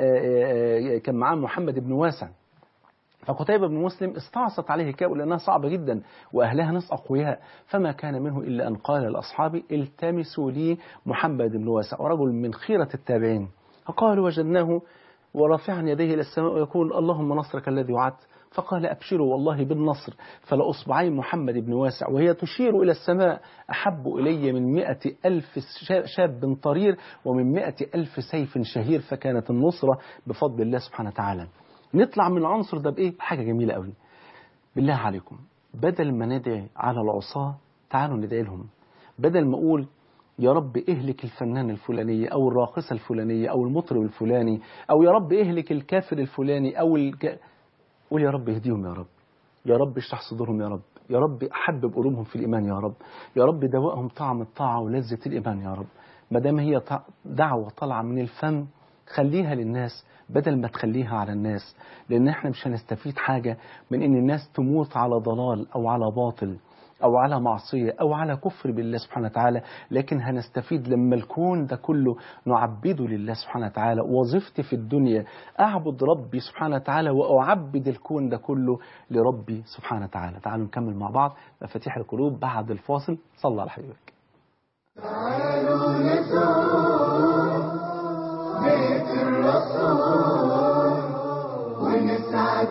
كان معاه محمد بن واسع فقتيبة بن مسلم استعصت عليه كابول لأنها صعبة جدا وأهلها ناس أقوياء فما كان منه إلا أن قال لأصحابه التمسوا لي محمد بن واسع ورجل من خيرة التابعين فقالوا وجدناه ورافعا يديه إلى السماء ويقول اللهم نصرك الذي وعدت فقال أبشروا والله بالنصر فلأصبعي محمد بن واسع وهي تشير إلى السماء أحب إلي من مئة ألف شاب طرير ومن مئة ألف سيف شهير فكانت النصرة بفضل الله سبحانه وتعالى نطلع من العنصر ده بإيه؟ حاجة جميلة قوي بالله عليكم بدل ما ندعي على العصاة تعالوا ندعي لهم بدل ما أقول يا رب اهلك الفنان الفلانية أو الراقصة الفلانية أو المطرب الفلاني أو يا رب اهلك الكافر الفلاني أو الك... قول يا رب اهديهم يا رب يا رب اشرح صدورهم يا رب يا رب حبب قلوبهم في الإيمان يا رب يا رب دوقهم طعم الطاعة ولذة الإيمان يا رب ما دام هي دعوة طالعة من الفم خليها للناس بدل ما تخليها على الناس لأن احنا مش هنستفيد حاجة من أن الناس تموت على ضلال أو على باطل أو على معصية أو على كفر بالله سبحانه وتعالى لكن هنستفيد لما الكون ده كله نعبده لله سبحانه وتعالى وظيفتي في الدنيا أعبد ربي سبحانه وتعالى وأعبد الكون ده كله لربي سبحانه وتعالى تعالوا نكمل مع بعض مفاتيح القلوب بعد الفاصل صلى على حبيبك تعالوا نزور بيت الرسول ونسعد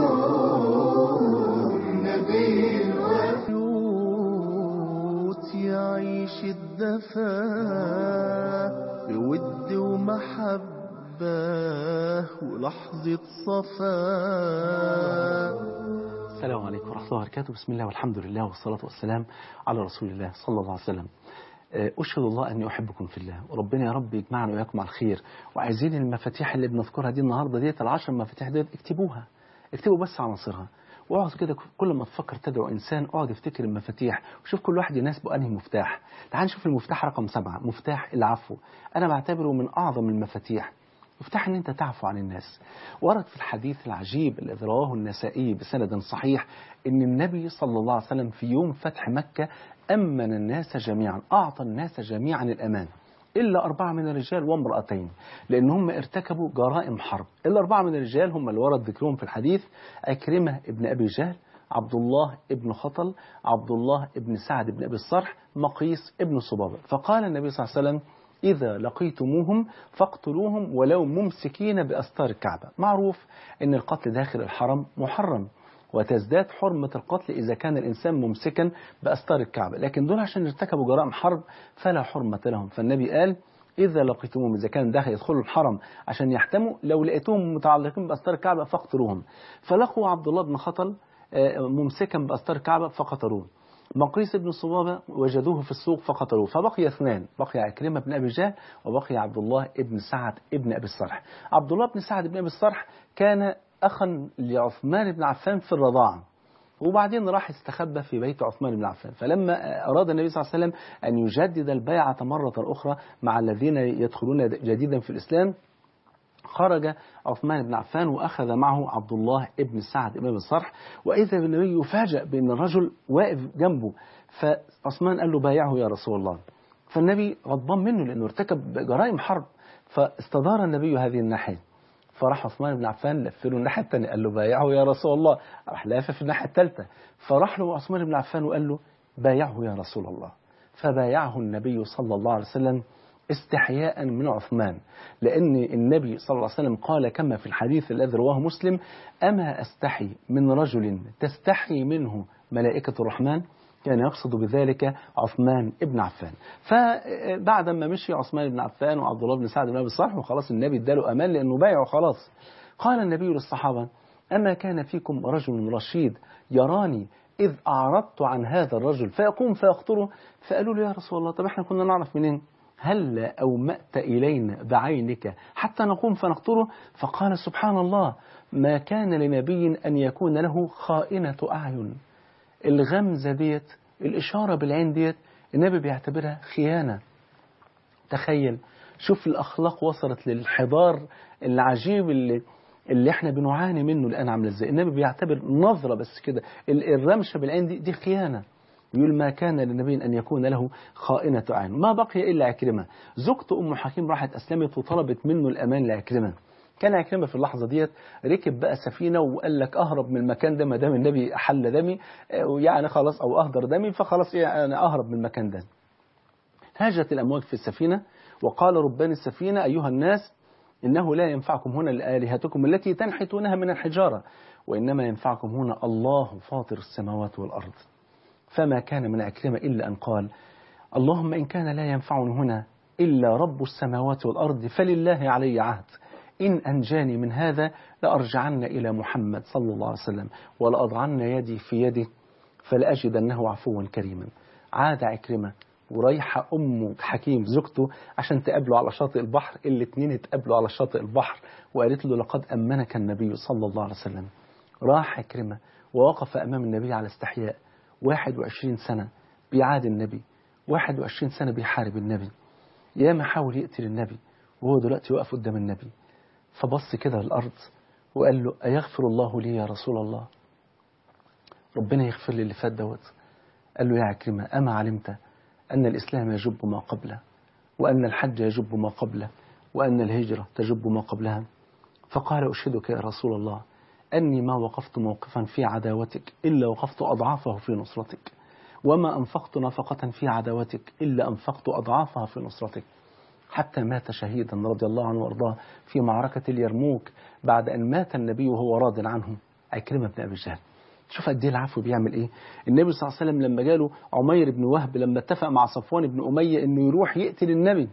بنور نبي الوفيوت يعيش الدفا بود ومحبة ولحظة صفا السلام عليكم ورحمة الله وبركاته بسم الله والحمد لله والصلاة والسلام على رسول الله صلى الله عليه وسلم آه، أشهد الله أني أحبكم في الله وربنا يا رب يجمعنا وإياكم على الخير وعايزين المفاتيح اللي بنذكرها دي النهاردة ديت العشر مفاتيح ديت اكتبوها اكتبوا بس عناصرها واقعد كده كل ما تفكر تدعو إنسان اقعد افتكر المفاتيح وشوف كل واحد يناسبه أنهي مفتاح تعال نشوف المفتاح رقم سبعة مفتاح العفو أنا بعتبره من أعظم المفاتيح مفتاح ان انت تعفو عن الناس ورد في الحديث العجيب الذي رواه النسائي بسند صحيح ان النبي صلى الله عليه وسلم في يوم فتح مكة امن الناس جميعا اعطى الناس جميعا الامان الا اربعه من الرجال وامراتين لان هم ارتكبوا جرائم حرب الا اربعه من الرجال هم اللي ورد ذكرهم في الحديث عكرمه ابن ابي جهل عبد الله ابن خطل عبد الله ابن سعد بن ابي الصرح مقيس ابن صبابه فقال النبي صلى الله عليه وسلم إذا لقيتموهم فاقتلوهم ولو ممسكين بأستار الكعبة معروف أن القتل داخل الحرم محرم وتزداد حرمة القتل إذا كان الإنسان ممسكا بأستار الكعبة لكن دول عشان ارتكبوا جرائم حرب فلا حرمة لهم فالنبي قال إذا لقيتموهم إذا كان داخل يدخلوا الحرم عشان يحتموا لو لقيتوهم متعلقين بأستار الكعبة فاقتلوهم فلقوا عبد الله بن خطل آه، ممسكا بأستار الكعبة فقتلوه مقيس بن صبابة وجدوه في السوق فقتلوه فبقي اثنان بقي عكرمة بن أبي جهل وبقي عبد الله بن سعد بن أبي الصرح عبد الله بن سعد بن أبي الصرح كان أخا لعثمان بن عفان في الرضاعة وبعدين راح استخبى في بيت عثمان بن عفان فلما أراد النبي صلى الله عليه وسلم أن يجدد البيعة مرة أخرى مع الذين يدخلون جديدا في الإسلام خرج عثمان بن عفان وأخذ معه عبد الله بن سعد بن الصرح وإذا بالنبي يفاجأ بأن الرجل واقف جنبه فعثمان قال له بايعه يا رسول الله فالنبي غضبان منه لأنه ارتكب جرائم حرب فاستدار النبي هذه الناحية فراح عثمان بن عفان لف له الناحية الثانية قال له بايعه يا رسول الله راح لافف في الناحية الثالثة فراح له عثمان بن عفان وقال له بايعه يا رسول الله فبايعه النبي صلى الله عليه وسلم استحياء من عثمان لأن النبي صلى الله عليه وسلم قال كما في الحديث الذي رواه مسلم أما أستحي من رجل تستحي منه ملائكة الرحمن كان يقصد بذلك عثمان ابن عفان فبعد ما مشي عثمان بن عفان وعبد الله بن سعد بن أبي الصالح وخلاص النبي اداله أمان لأنه بايعه خلاص قال النبي للصحابة أما كان فيكم رجل رشيد يراني إذ أعرضت عن هذا الرجل فيقوم فيقتله فقالوا له يا رسول الله طب احنا كنا نعرف منين هل أومأت إلينا بعينك حتى نقوم فنقتله فقال سبحان الله ما كان لنبي أن يكون له خائنة أعين الغمزة ديت الإشارة بالعين ديت النبي بيعتبرها خيانة تخيل شوف الأخلاق وصلت للحضار العجيب اللي اللي احنا بنعاني منه الآن عامله ازاي النبي بيعتبر نظرة بس كده الرمشة بالعين دي دي خيانة يقول ما كان للنبي أن يكون له خائنة عين ما بقي إلا عكرمة زوجته أم حكيم راحت أسلمت وطلبت منه الأمان لعكرمة كان عكرمة في اللحظة ديت ركب بقى سفينة وقال لك أهرب من المكان ده ما دام النبي أحل دمي يعني خلاص أو أهدر دمي فخلاص يعني أنا أهرب من المكان ده هاجت الأمواج في السفينة وقال ربان السفينة أيها الناس إنه لا ينفعكم هنا لآلهتكم التي تنحتونها من الحجارة وإنما ينفعكم هنا الله فاطر السماوات والأرض فما كان من عكرمة إلا أن قال اللهم إن كان لا ينفعني هنا إلا رب السماوات والأرض فلله علي عهد إن أنجاني من هذا لأرجعن إلى محمد صلى الله عليه وسلم ولأضعن يدي في يده فلأجدنه عفوا كريما عاد عكرمة ورايحة أم حكيم زوجته عشان تقابله على شاطئ البحر الاثنين اتقابلوا على شاطئ البحر وقالت له لقد أمنك النبي صلى الله عليه وسلم راح عكرمة ووقف أمام النبي على استحياء 21 سنة بيعاد النبي 21 سنة بيحارب النبي ياما حاول يقتل النبي وهو دلوقتي واقف قدام النبي فبص كده الأرض وقال له أيغفر الله لي يا رسول الله ربنا يغفر لي اللي فات دوت قال له يا عكرمة أما علمت أن الإسلام يجب ما قبله وأن الحج يجب ما قبله وأن الهجرة تجب ما قبلها فقال أشهدك يا رسول الله أني ما وقفت موقفا في عداوتك إلا وقفت أضعافه في نصرتك وما أنفقت نفقة في عداوتك إلا أنفقت أضعافها في نصرتك حتى مات شهيدا رضي الله عنه وارضاه في معركة اليرموك بعد أن مات النبي وهو راض عنه عكرمة بن أبي جهل شوف قد ايه العفو بيعمل ايه النبي صلى الله عليه وسلم لما جاله عمير بن وهب لما اتفق مع صفوان بن أمية انه يروح يقتل النبي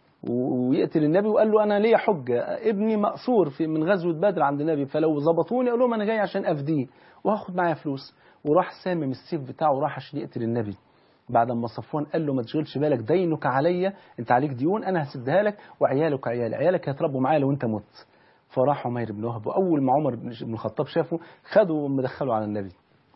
ويقتل النبي وقال له انا ليا حجه ابني مأسور في من غزوه بدر عند النبي فلو ظبطوني اقول لهم انا جاي عشان افديه وهاخد معايا فلوس وراح سامم السيف بتاعه وراح عشان يقتل النبي بعد ما صفوان قال له ما تشغلش بالك دينك عليا انت عليك ديون انا هسدها لك وعيالك عيالي عيالك هيتربوا معايا لو انت مت فراح عمير بن وهب واول ما عمر بن الخطاب شافه خده ومدخله على النبي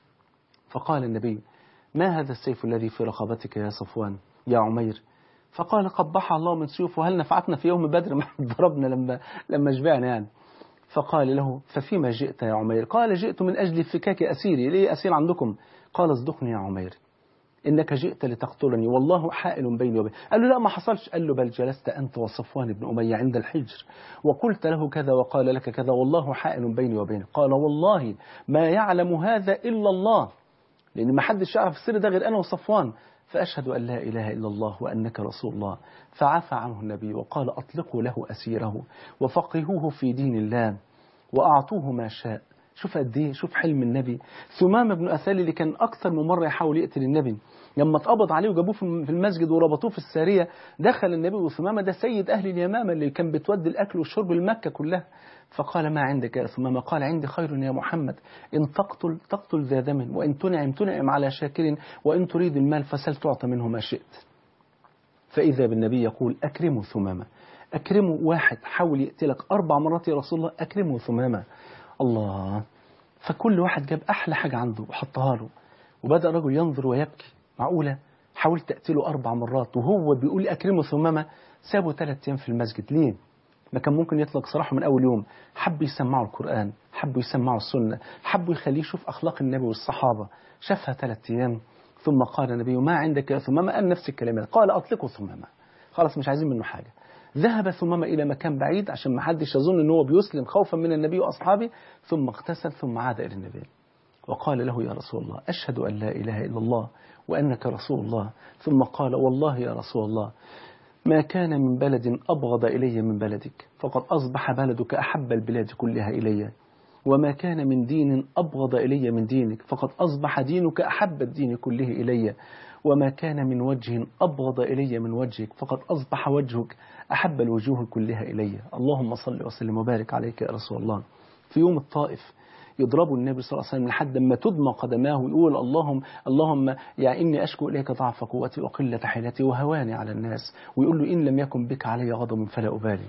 فقال النبي ما هذا السيف الذي في رقبتك يا صفوان يا عمير فقال قبح الله من سيوف وهل نفعتنا في يوم بدر ما ضربنا لما لما شبعنا يعني فقال له ففيما جئت يا عمير قال جئت من أجل فكاك أسيري ليه أسير عندكم قال اصدقني يا عمير إنك جئت لتقتلني والله حائل بيني وبينك قال له لا ما حصلش قال له بل جلست أنت وصفوان بن أمية عند الحجر وقلت له كذا وقال لك كذا والله حائل بيني وبينك قال والله ما يعلم هذا إلا الله لأن ما حدش يعرف السر ده غير أنا وصفوان فأشهد أن لا إله إلا الله وأنك رسول الله فعفى عنه النبي وقال أطلقوا له أسيره وفقهوه في دين الله وأعطوه ما شاء شوف قد ايه شوف حلم النبي ثمامة بن أثال اللي كان أكثر من مرة يحاول يقتل النبي لما اتقبض عليه وجابوه في المسجد وربطوه في السارية دخل النبي وثمامة ده سيد أهل اليمامة اللي كان بتودي الأكل والشرب لمكة كلها فقال ما عندك يا ثمامة قال عندي خير يا محمد إن تقتل تقتل ذا دم وإن تنعم تنعم على شاكر وإن تريد المال فسل تعطى منه ما شئت فإذا بالنبي يقول أكرموا ثمامة أكرموا واحد حاول يقتلك أربع مرات يا رسول الله أكرموا ثمامة الله فكل واحد جاب أحلى حاجة عنده وحطها له وبدأ الرجل ينظر ويبكي معقولة حاولت أقتله أربع مرات وهو بيقول أكرمه ثمامة سابه ثلاث أيام في المسجد ليه؟ ما كان ممكن يطلق سراحه من أول يوم حب يسمعوا القرآن حبوا يسمعوا السنة حبوا يخليه يشوف أخلاق النبي والصحابة شافها ثلاث أيام ثم قال النبي ما عندك يا ثمامة قال نفس الكلمات قال أطلقوا ثمامة خلاص مش عايزين منه حاجة ذهب ثمامة إلى مكان بعيد عشان ما حدش يظن أنه هو بيسلم خوفا من النبي وأصحابه ثم اغتسل ثم عاد إلى النبي وقال له يا رسول الله أشهد أن لا إله إلا الله وأنك رسول الله ثم قال والله يا رسول الله ما كان من بلد أبغض إلي من بلدك فقد أصبح بلدك أحب البلاد كلها إلي وما كان من دين أبغض إلي من دينك فقد أصبح دينك أحب الدين كله إلي وما كان من وجه أبغض إلي من وجهك فقد أصبح وجهك أحب الوجوه كلها إلي اللهم صل وسلم وبارك عليك يا رسول الله في يوم الطائف يضربوا النبي صلى الله عليه وسلم لحد ما تدمى قدماه ويقول اللهم اللهم يا إني أشكو إليك ضعف قوتي وقلة حيلتي وهواني على الناس ويقول له إن لم يكن بك علي غضب فلا أبالي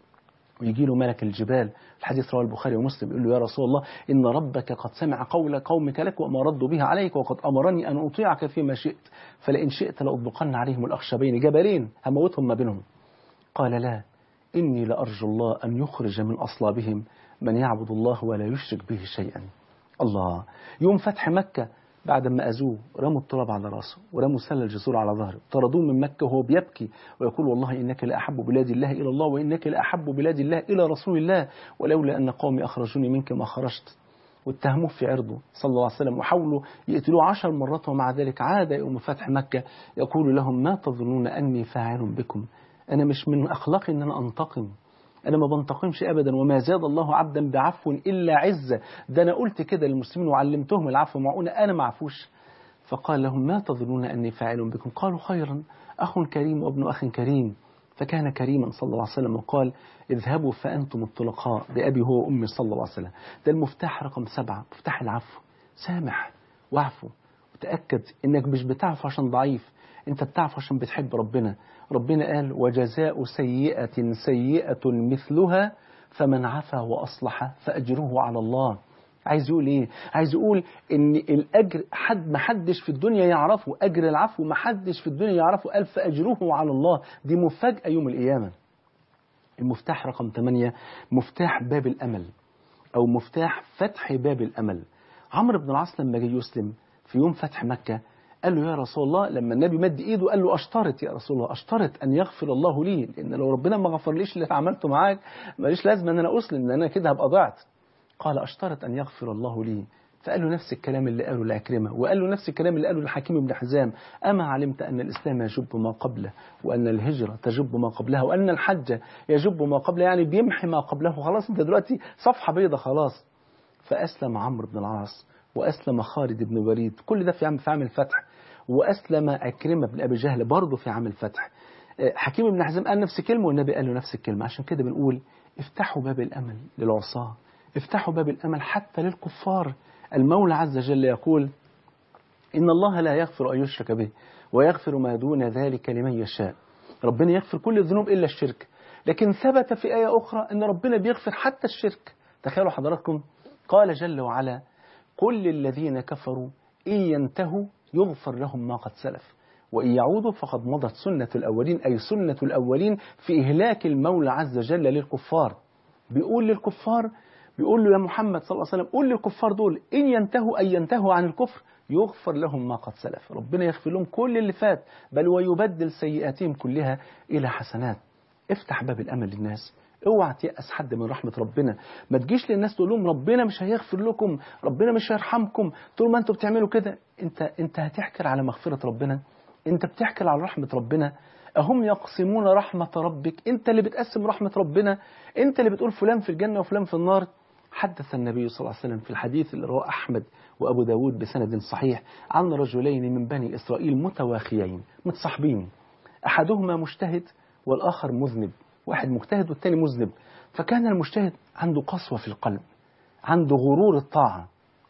ويجي له ملك الجبال الحديث رواه البخاري ومسلم يقول له يا رسول الله إن ربك قد سمع قول قومك لك وما ردوا به عليك وقد أمرني أن أطيعك فيما شئت فلئن شئت لأطبقن عليهم الأخشبين جبلين هموتهم ما بينهم قال لا إني لأرجو الله أن يخرج من أصلابهم من يعبد الله ولا يشرك به شيئا الله يوم فتح مكة بعد ما أذوه رموا التراب على راسه ورموا سل الجسور على ظهره طردوه من مكة وهو بيبكي ويقول والله إنك لأحب بلاد الله إلى الله وإنك لأحب بلاد الله إلى رسول الله ولولا أن قومي أخرجوني منك ما خرجت واتهموه في عرضه صلى الله عليه وسلم وحاولوا يقتلوه عشر مرات ومع ذلك عاد يوم فتح مكة يقول لهم ما تظنون أني فاعل بكم أنا مش من أخلاقي أن أنا أنتقم أنا ما بنتقمش أبدا وما زاد الله عبدا بعفو إلا عزة ده أنا قلت كده للمسلمين وعلمتهم العفو معقولة أنا ما عفوش فقال لهم ما تظنون أني فاعل بكم قالوا خيرا أخ كريم وابن أخ كريم فكان كريما صلى الله عليه وسلم وقال اذهبوا فأنتم الطلقاء بأبي هو وأمي صلى الله عليه وسلم ده المفتاح رقم سبعة مفتاح العفو سامح واعفو وتأكد إنك مش بتعفو عشان ضعيف أنت بتعفو عشان بتحب ربنا ربنا قال وجزاء سيئة سيئة مثلها فمن عفا وأصلح فأجره على الله عايز يقول ايه عايز يقول ان الاجر حد ما حدش في الدنيا يعرفه اجر العفو ما حدش في الدنيا يعرفه قال فاجره على الله دي مفاجاه يوم القيامه المفتاح رقم 8 مفتاح باب الامل او مفتاح فتح باب الامل عمرو بن العاص لما جه يسلم في يوم فتح مكه قال له يا رسول الله لما النبي مد ايده قال له اشترط يا رسول الله اشترط ان يغفر الله لي لان لو ربنا ما غفرليش اللي عملته معاك ماليش لازمه ان انا اسلم لان انا كده هبقى ضعت قال اشترط ان يغفر الله لي فقال له نفس الكلام اللي قاله لعكرمة وقال له نفس الكلام اللي قاله لحكيم بن حزام أما علمت أن الإسلام يجب ما قبله وأن الهجرة تجب ما قبلها وأن الحج يجب ما قبله يعني بيمحي ما قبله خلاص أنت دلوقتي صفحة بيضة خلاص فأسلم عمرو بن العاص وأسلم خالد بن الوليد كل ده في عام في عام الفتح وأسلم عكرمة بن أبي جهل برضه في عام الفتح حكيم بن حزام قال نفس الكلمة والنبي قال له نفس الكلمة عشان كده بنقول افتحوا باب الأمل للعصاة افتحوا باب الأمل حتى للكفار المولى عز وجل يقول إن الله لا يغفر أن يشرك به ويغفر ما دون ذلك لمن يشاء ربنا يغفر كل الذنوب إلا الشرك لكن ثبت في آية أخرى أن ربنا بيغفر حتى الشرك تخيلوا حضراتكم قال جل وعلا كل الذين كفروا إن ينتهوا يغفر لهم ما قد سلف وإن يعودوا فقد مضت سنة الأولين أي سنة الأولين في إهلاك المولى عز وجل للكفار بيقول للكفار بيقول له يا محمد صلى الله عليه وسلم قول للكفار دول إن ينتهوا أي ينتهوا عن الكفر يغفر لهم ما قد سلف ربنا يغفر لهم كل اللي فات بل ويبدل سيئاتهم كلها إلى حسنات افتح باب الأمل للناس اوعى تيأس حد من رحمة ربنا ما تجيش للناس تقول لهم ربنا مش هيغفر لكم ربنا مش هيرحمكم طول ما انتوا بتعملوا كده انت انت هتحكر على مغفرة ربنا انت بتحكر على رحمة ربنا أهم يقسمون رحمة ربك أنت اللي بتقسم رحمة ربنا أنت اللي بتقول فلان في الجنة وفلان في النار حدث النبي صلى الله عليه وسلم في الحديث اللي رواه أحمد وأبو داود بسند صحيح عن رجلين من بني إسرائيل متواخيين متصاحبين أحدهما مجتهد والآخر مذنب واحد مجتهد والتاني مذنب فكان المجتهد عنده قسوة في القلب عنده غرور الطاعة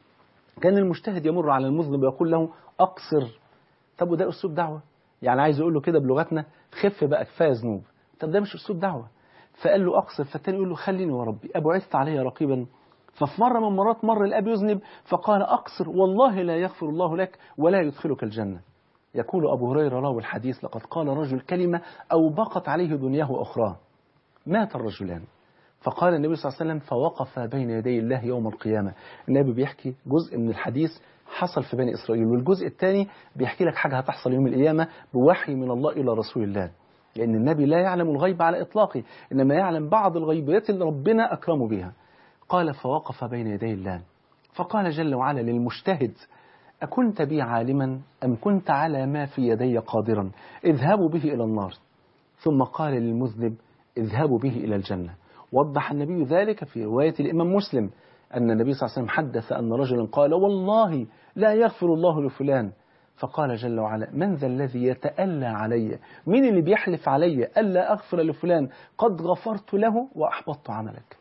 كان المجتهد يمر على المذنب ويقول له أقصر طب وده أسلوب دعوة يعني عايز يقول له كده بلغتنا خف بقى كفاية ذنوب طب ده مش أسلوب دعوة فقال له أقصر فالتاني يقول له خليني وربي أبعثت علي رقيبا ففي مرة من مرات مر الأب يذنب فقال أقصر والله لا يغفر الله لك ولا يدخلك الجنة يقول أبو هريرة راوي الحديث لقد قال رجل كلمة أو بقت عليه دنياه وأخراه مات الرجلان فقال النبي صلى الله عليه وسلم فوقف بين يدي الله يوم القيامة النبي بيحكي جزء من الحديث حصل في بني إسرائيل والجزء الثاني بيحكي لك حاجة هتحصل يوم القيامة بوحي من الله إلى رسول الله لأن النبي لا يعلم الغيب على إطلاقه إنما يعلم بعض الغيبيات اللي ربنا أكرمه بها قال فوقف بين يدي الله فقال جل وعلا للمجتهد أكنت بي عالما أم كنت على ما في يدي قادرا اذهبوا به إلى النار ثم قال للمذنب اذهبوا به إلى الجنة وضح النبي ذلك في رواية الإمام مسلم أن النبي صلى الله عليه وسلم حدث أن رجلا قال والله لا يغفر الله لفلان فقال جل وعلا من ذا الذي يتألى علي مين اللي بيحلف علي ألا أغفر لفلان قد غفرت له وأحبطت عملك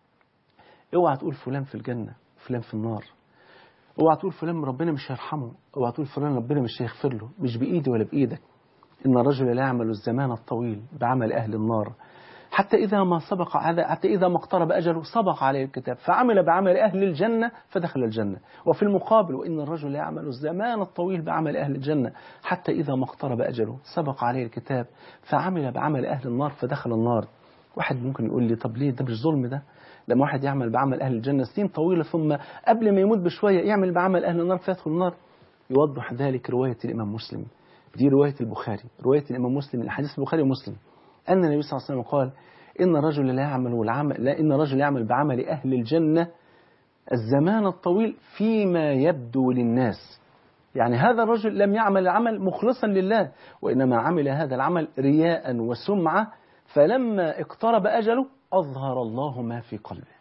اوعى تقول فلان في الجنة فلان في النار اوعى تقول فلان ربنا مش هيرحمه اوعى تقول فلان ربنا مش هيغفر له مش بإيدي ولا بإيدك إن الرجل لا يعمل الزمان الطويل بعمل أهل النار حتى إذا ما سبق حتى إذا ما اقترب أجله سبق عليه الكتاب فعمل بعمل أهل الجنة فدخل الجنة وفي المقابل وإن الرجل يعمل الزمان الطويل بعمل أهل الجنة حتى إذا ما اقترب أجله سبق عليه الكتاب فعمل بعمل أهل النار فدخل النار واحد ممكن يقول لي طب ليه ده مش ظلم ده لما واحد يعمل بعمل أهل الجنة سنين طويلة ثم قبل ما يموت بشوية يعمل بعمل أهل النار فيدخل النار يوضح ذلك رواية الإمام مسلم دي رواية البخاري رواية الإمام مسلم من حديث البخاري ومسلم أن النبي صلى الله عليه وسلم قال إن الرجل لا يعمل والعمل لا إن الرجل يعمل بعمل أهل الجنة الزمان الطويل فيما يبدو للناس يعني هذا الرجل لم يعمل العمل مخلصا لله وإنما عمل هذا العمل رياء وسمعة فلما اقترب أجله أظهر الله ما في قلبه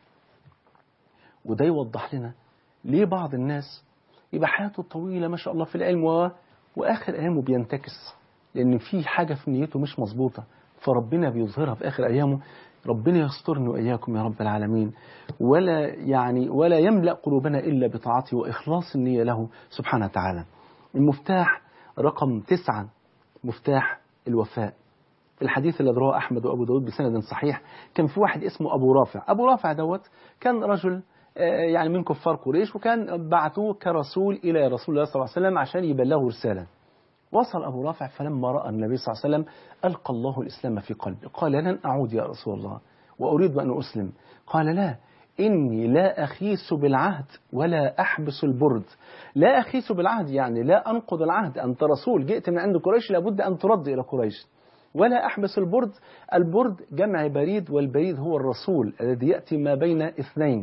وده يوضح لنا ليه بعض الناس يبقى حياته طويلة ما شاء الله في العلم و... وآخر أيامه بينتكس لأن في حاجة في نيته مش مظبوطة فربنا بيظهرها في آخر أيامه ربنا يسترني وإياكم يا رب العالمين ولا يعني ولا يملأ قلوبنا إلا بطاعته وإخلاص النية له سبحانه وتعالى المفتاح رقم تسعة مفتاح الوفاء في الحديث الذي رواه أحمد وأبو داود بسند صحيح كان في واحد اسمه أبو رافع أبو رافع دوت كان رجل يعني من كفار قريش وكان بعثوه كرسول إلى رسول الله صلى الله عليه وسلم عشان يبلغه رسالة وصل أبو رافع فلما رأى النبي صلى الله عليه وسلم ألقى الله الإسلام في قلبه قال لن أعود يا رسول الله وأريد أن أسلم قال لا إني لا أخيس بالعهد ولا أحبس البرد لا أخيس بالعهد يعني لا أنقض العهد أنت رسول جئت من عند قريش لابد أن ترد إلى قريش ولا أحبس البرد البرد جمع بريد والبريد هو الرسول الذي يأتي ما بين اثنين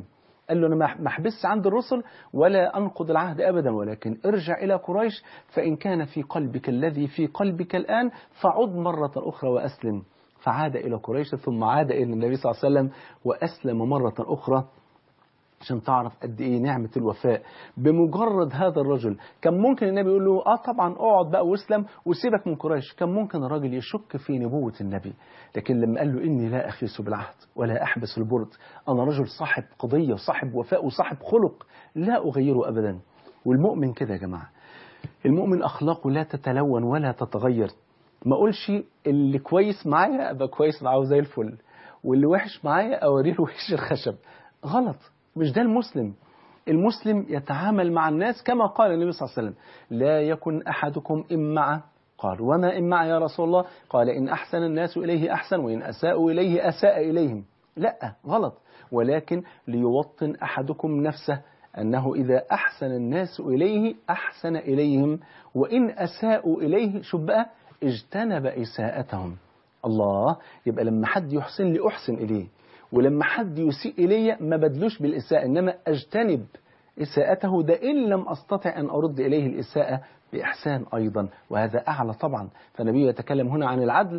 قال له أنا ما أحبس عند الرسل ولا أنقض العهد أبدا ولكن ارجع إلى قريش فإن كان في قلبك الذي في قلبك الآن فعد مرة أخرى وأسلم فعاد إلى قريش ثم عاد إلى النبي صلى الله عليه وسلم وأسلم مرة أخرى عشان تعرف قد ايه نعمة الوفاء بمجرد هذا الرجل كان ممكن النبي يقول له اه طبعا اقعد بقى واسلم وسيبك من قريش كان ممكن الراجل يشك في نبوة النبي لكن لما قال له اني لا اخيس بالعهد ولا احبس البرد انا رجل صاحب قضية وصاحب وفاء وصاحب خلق لا اغيره ابدا والمؤمن كده يا جماعة المؤمن اخلاقه لا تتلون ولا تتغير ما اقولش اللي كويس معايا ابقى كويس معاه زي الفل واللي وحش معايا اوريه وحش الخشب غلط مش ده المسلم المسلم يتعامل مع الناس كما قال النبي صلى الله عليه وسلم لا يكن أحدكم إمع قال وما إمع يا رسول الله قال إن أحسن الناس إليه أحسن وإن أساءوا إليه أساء إليهم لا غلط ولكن ليوطن أحدكم نفسه أنه إذا أحسن الناس إليه أحسن إليهم وإن أساءوا إليه شو بقى اجتنب إساءتهم الله يبقى لما حد يحسن لي أحسن إليه ولما حد يسيء إلي ما بدلوش بالإساءة إنما أجتنب إساءته ده إن لم أستطع أن أرد إليه الإساءة بإحسان أيضا وهذا أعلى طبعا فالنبي يتكلم هنا عن العدل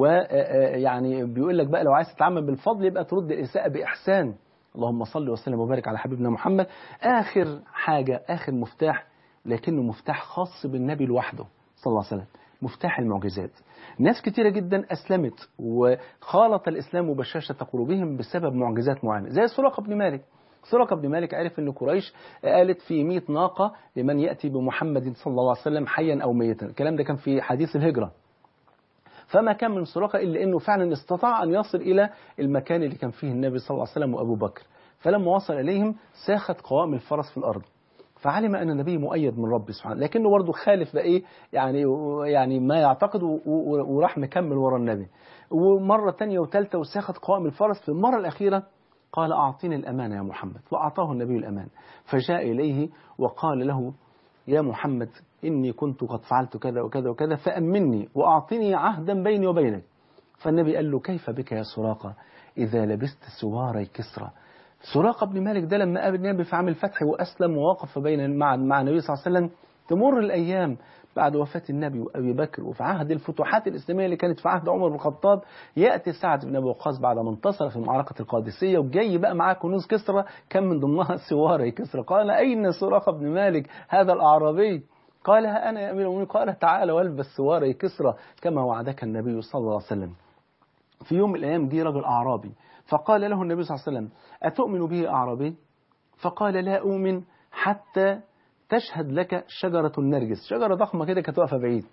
ويعني بيقول لك بقى لو عايز تتعامل بالفضل يبقى ترد الإساءة بإحسان اللهم صل وسلم وبارك على حبيبنا محمد آخر حاجة آخر مفتاح لكنه مفتاح خاص بالنبي لوحده صلى الله عليه وسلم مفتاح المعجزات ناس كتيرة جدا أسلمت وخالط الإسلام بشاشة قلوبهم بسبب معجزات معينة زي سراقة بن مالك سراقة بن مالك عرف أن قريش قالت في 100 ناقة لمن يأتي بمحمد صلى الله عليه وسلم حيا أو ميتا الكلام ده كان في حديث الهجرة فما كان من سراقة إلا أنه فعلا استطاع أن يصل إلى المكان اللي كان فيه النبي صلى الله عليه وسلم وأبو بكر فلما وصل إليهم ساخت قوائم الفرس في الأرض فعلم أن النبي مؤيد من ربه سبحانه لكنه برضه خالف بقى إيه يعني يعني ما يعتقد وراح مكمل ورا النبي ومرة تانية وثالثة وساخت قوائم الفرس في المرة الأخيرة قال أعطيني الأمانة يا محمد فأعطاه النبي الأمان فجاء إليه وقال له يا محمد إني كنت قد فعلت كذا وكذا وكذا فأمني وأعطني عهدا بيني وبينك فالنبي قال له كيف بك يا سراقة إذا لبست سواري كسرى سراقة بن مالك ده لما قابل النبي في عام الفتح وأسلم ووقف بين مع مع النبي صلى الله عليه وسلم تمر الأيام بعد وفاة النبي وأبي بكر وفي عهد الفتوحات الإسلامية اللي كانت في عهد عمر بن الخطاب يأتي سعد بن أبي وقاص بعد ما انتصر في معركة القادسية وجاي بقى معاه كنوز كسرى كان من ضمنها سواري كسرى قال أين سراقة بن مالك هذا الأعرابي قال ها أنا يا أمير المؤمنين قال تعال والبس سواري كسرى كما وعدك النبي صلى الله عليه وسلم في يوم من الأيام جه رجل أعرابي فقال له النبي صلى الله عليه وسلم أتؤمن به أعرابي فقال لا أؤمن حتى تشهد لك شجرة النرجس شجرة ضخمة كده كانت واقفة بعيد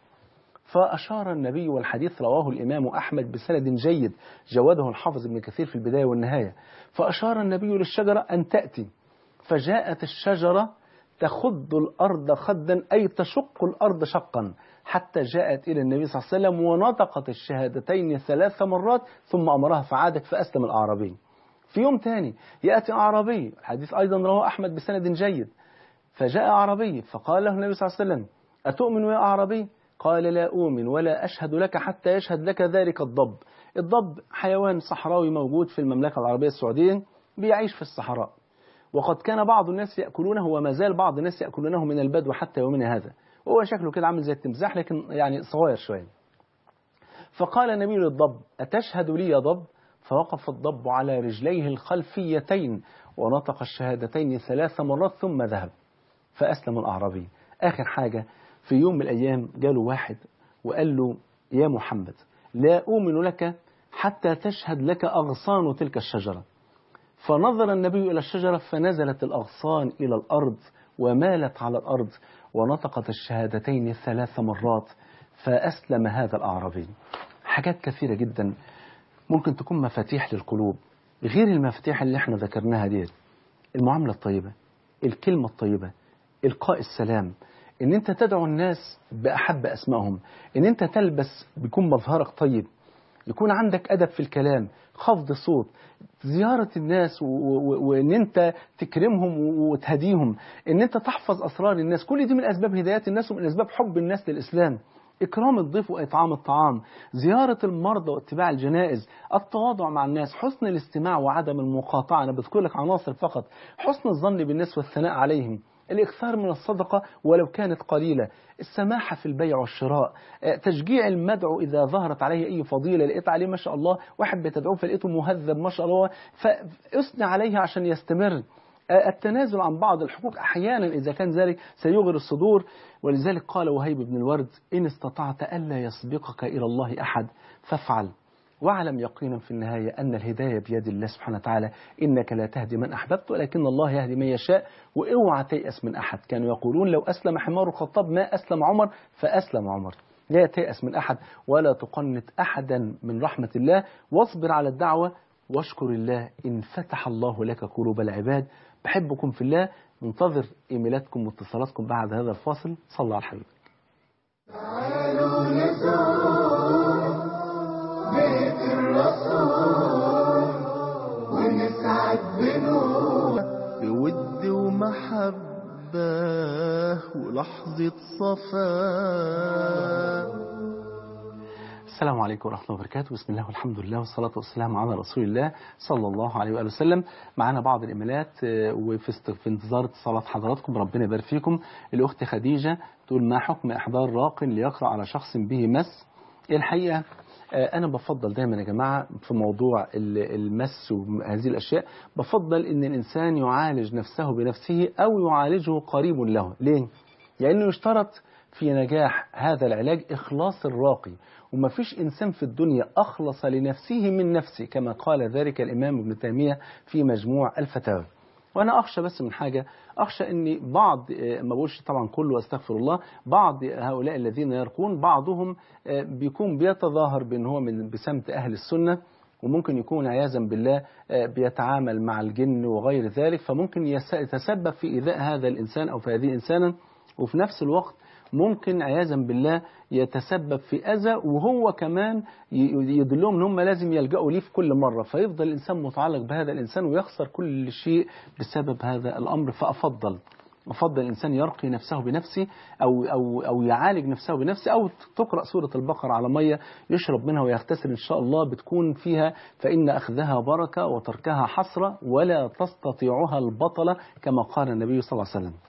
فأشار النبي والحديث رواه الإمام أحمد بسند جيد جوده الحافظ ابن كثير في البداية والنهاية فأشار النبي للشجرة أن تأتي فجاءت الشجرة تخض الأرض خدا أي تشق الأرض شقا حتى جاءت إلى النبي صلى الله عليه وسلم ونطقت الشهادتين ثلاث مرات ثم أمرها فعادت فأسلم الأعرابي في يوم تاني يأتي أعرابي الحديث أيضا رواه أحمد بسند جيد فجاء أعرابي فقال له النبي صلى الله عليه وسلم أتؤمن يا أعرابي قال لا أؤمن ولا أشهد لك حتى يشهد لك ذلك الضب الضب حيوان صحراوي موجود في المملكة العربية السعودية بيعيش في الصحراء وقد كان بعض الناس يأكلونه وما زال بعض الناس يأكلونه من البدو حتى يومنا هذا وهو شكله كده عامل زي التمساح لكن يعني صغير شوية فقال النبي للضب أتشهد لي يا ضب فوقف الضب على رجليه الخلفيتين ونطق الشهادتين ثلاث مرات ثم ذهب فأسلم الأعرابي آخر حاجة في يوم من الأيام جاله واحد وقال له يا محمد لا أؤمن لك حتى تشهد لك أغصان تلك الشجرة فنظر النبي إلى الشجرة فنزلت الأغصان إلى الأرض ومالت على الأرض ونطقت الشهادتين ثلاث مرات فأسلم هذا الأعرابي حاجات كثيرة جدا ممكن تكون مفاتيح للقلوب غير المفاتيح اللي احنا ذكرناها دي المعاملة الطيبة الكلمة الطيبة إلقاء السلام ان انت تدعو الناس بأحب أسمائهم ان انت تلبس بيكون مظهرك طيب يكون عندك أدب في الكلام خفض صوت زيارة الناس وان انت تكرمهم وتهديهم ان انت تحفظ أسرار الناس كل دي من أسباب هدايات الناس ومن أسباب حب الناس للإسلام إكرام الضيف وإطعام الطعام زيارة المرضى واتباع الجنائز التواضع مع الناس حسن الاستماع وعدم المقاطعة أنا بذكر لك عناصر فقط حسن الظن بالناس والثناء عليهم الإكثار من الصدقة ولو كانت قليلة السماحة في البيع والشراء آه، تشجيع المدعو إذا ظهرت عليه أي فضيلة لقيت عليه ما شاء الله واحد بتدعوه فلقيته مهذب ما شاء الله فأثنى عليه عشان يستمر آه، التنازل عن بعض الحقوق أحيانا إذا كان ذلك سيغر الصدور ولذلك قال وهيب بن الورد إن استطعت ألا يسبقك إلى الله أحد فافعل واعلم يقينا في النهاية أن الهداية بيد الله سبحانه وتعالى إنك لا تهدي من أحببت ولكن الله يهدي من يشاء واوعى تيأس من أحد كانوا يقولون لو أسلم حمار الخطاب ما أسلم عمر فأسلم عمر لا تيأس من أحد ولا تقنط أحدا من رحمة الله واصبر على الدعوة واشكر الله إن فتح الله لك قلوب العباد بحبكم في الله منتظر إيميلاتكم واتصالاتكم بعد هذا الفاصل صلى على الحبيب تعالوا نزور بيت الرسول ونسعد بنور بود ومحبة ولحظة صفاء السلام عليكم ورحمة الله وبركاته بسم الله والحمد لله والصلاة والسلام على رسول الله صلى الله عليه وآله وسلم معنا بعض الإيميلات آه، وفي است- في انتظار اتصالات حضراتكم ربنا يبارك فيكم الأخت خديجة تقول ما حكم إحضار راق ليقرأ على شخص به مس الحقيقة آه، أنا بفضل دايما يا جماعة في موضوع ال- المس وهذه الأشياء بفضل إن الإنسان يعالج نفسه بنفسه أو يعالجه قريب له ليه؟ لأنه يشترط في نجاح هذا العلاج إخلاص الراقي وما فيش إنسان في الدنيا أخلص لنفسه من نفسه كما قال ذلك الإمام ابن تيمية في مجموع الفتاوى وأنا أخشى بس من حاجة أخشى أن بعض آه، ما بقولش طبعا كله واستغفر الله بعض هؤلاء الذين يرقون بعضهم آه، بيكون بيتظاهر بأن هو من بسمت أهل السنة وممكن يكون عياذا بالله آه، بيتعامل مع الجن وغير ذلك فممكن يس- يتسبب في إيذاء هذا الإنسان أو في هذه الإنسانة وفي نفس الوقت ممكن عياذا بالله يتسبب في أذى وهو كمان ي- يدلهم ان هم لازم يلجأوا ليه في كل مرة فيفضل الإنسان متعلق بهذا الإنسان ويخسر كل شيء بسبب هذا الأمر فأفضل أفضل الإنسان يرقي نفسه بنفسه أو, أو, أو يعالج نفسه بنفسه أو تقرأ سورة البقرة على مية يشرب منها ويغتسل إن شاء الله بتكون فيها فإن أخذها بركة وتركها حسرة ولا تستطيعها البطلة كما قال النبي صلى الله عليه وسلم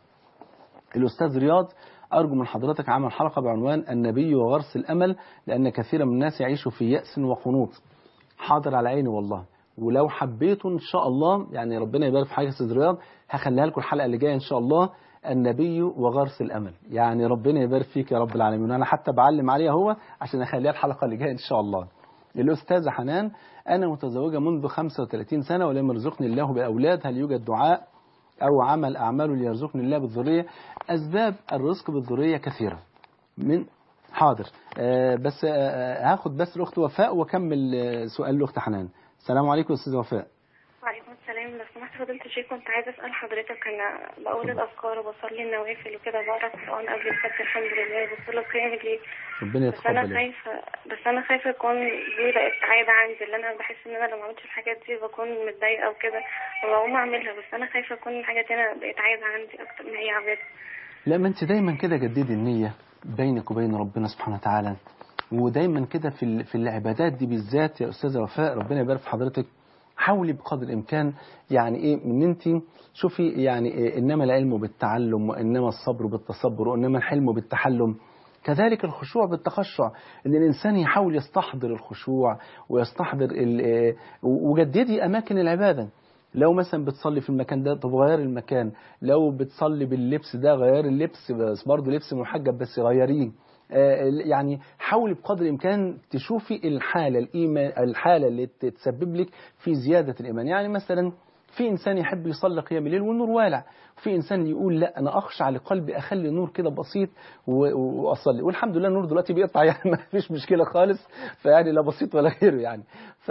الأستاذ رياض أرجو من حضرتك عمل حلقة بعنوان النبي وغرس الأمل لأن كثيرا من الناس يعيشوا في يأس وقنوط حاضر على عيني والله ولو حبيتوا إن شاء الله يعني ربنا يبارك في حاجة أستاذ رياض هخليها لكم الحلقة اللي جاية إن شاء الله النبي وغرس الأمل يعني ربنا يبارك فيك يا رب العالمين أنا حتى بعلم عليها هو عشان أخليها الحلقة اللي جاية إن شاء الله الأستاذة حنان أنا متزوجة منذ 35 سنة ولم يرزقني الله بأولاد هل يوجد دعاء أو عمل أعماله ليرزقني الله بالذرية أسباب الرزق بالذرية كثيرة من حاضر آه بس آه هاخد بس الأخت وفاء وأكمل آه سؤال الأخت حنان السلام عليكم أستاذ وفاء وعليكم السلام لو سمحت فضيلة الشيخ كنت عايزة أسأل حضرتك أنا بقول الأذكار وبصلي النوافل وكده بقرا القرآن قبل الفجر الحمد لله بصلي القيام الليل ربنا بس أنا يتقبل خايفة بس أنا خايفة يكون دي بقت عادة عندي اللي أنا بحس إن أنا لو ما عملتش الحاجات دي بكون متضايقة وكده وبقوم أعملها بس أنا خايفة يكون الحاجات دي أنا بقت عادة عندي أكتر من هي عبادة لا ما أنت دايما كده جددي النية بينك وبين ربنا سبحانه وتعالى ودايما كده في ال- في العبادات دي بالذات يا أستاذة وفاء ربنا يبارك في حضرتك حاولي بقدر الإمكان يعني إيه إن أنت شوفي يعني إيه إنما العلم بالتعلم وإنما الصبر بالتصبر وإنما الحلم بالتحلم كذلك الخشوع بالتخشع ان الانسان يحاول يستحضر الخشوع ويستحضر ال- آه، وجددي اماكن العباده لو مثلا بتصلي في المكان ده طب غير المكان لو بتصلي باللبس ده غير اللبس بس برضه لبس محجب بس غيريه آه، يعني حاولي بقدر الامكان تشوفي الحاله الايمان الحاله اللي تسبب لك في زياده الايمان يعني مثلا في انسان يحب يصلي قيام الليل والنور والع في انسان يقول لا انا اخشع لقلبي اخلي نور كده بسيط و- و- واصلي والحمد لله النور دلوقتي بيقطع يعني ما فيش مشكله خالص فيعني لا بسيط ولا غيره يعني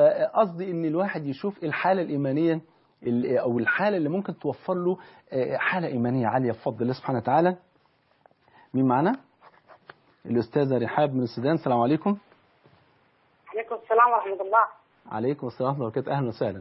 فقصدي ان الواحد يشوف الحاله الايمانيه ال- او الحاله اللي ممكن توفر له آه، حاله ايمانيه عاليه بفضل الله سبحانه وتعالى مين معانا الاستاذه رحاب من السودان السلام عليكم عليكم السلام ورحمة الله عليكم السلام ورحمه الله وبركاته اهلا وسهلا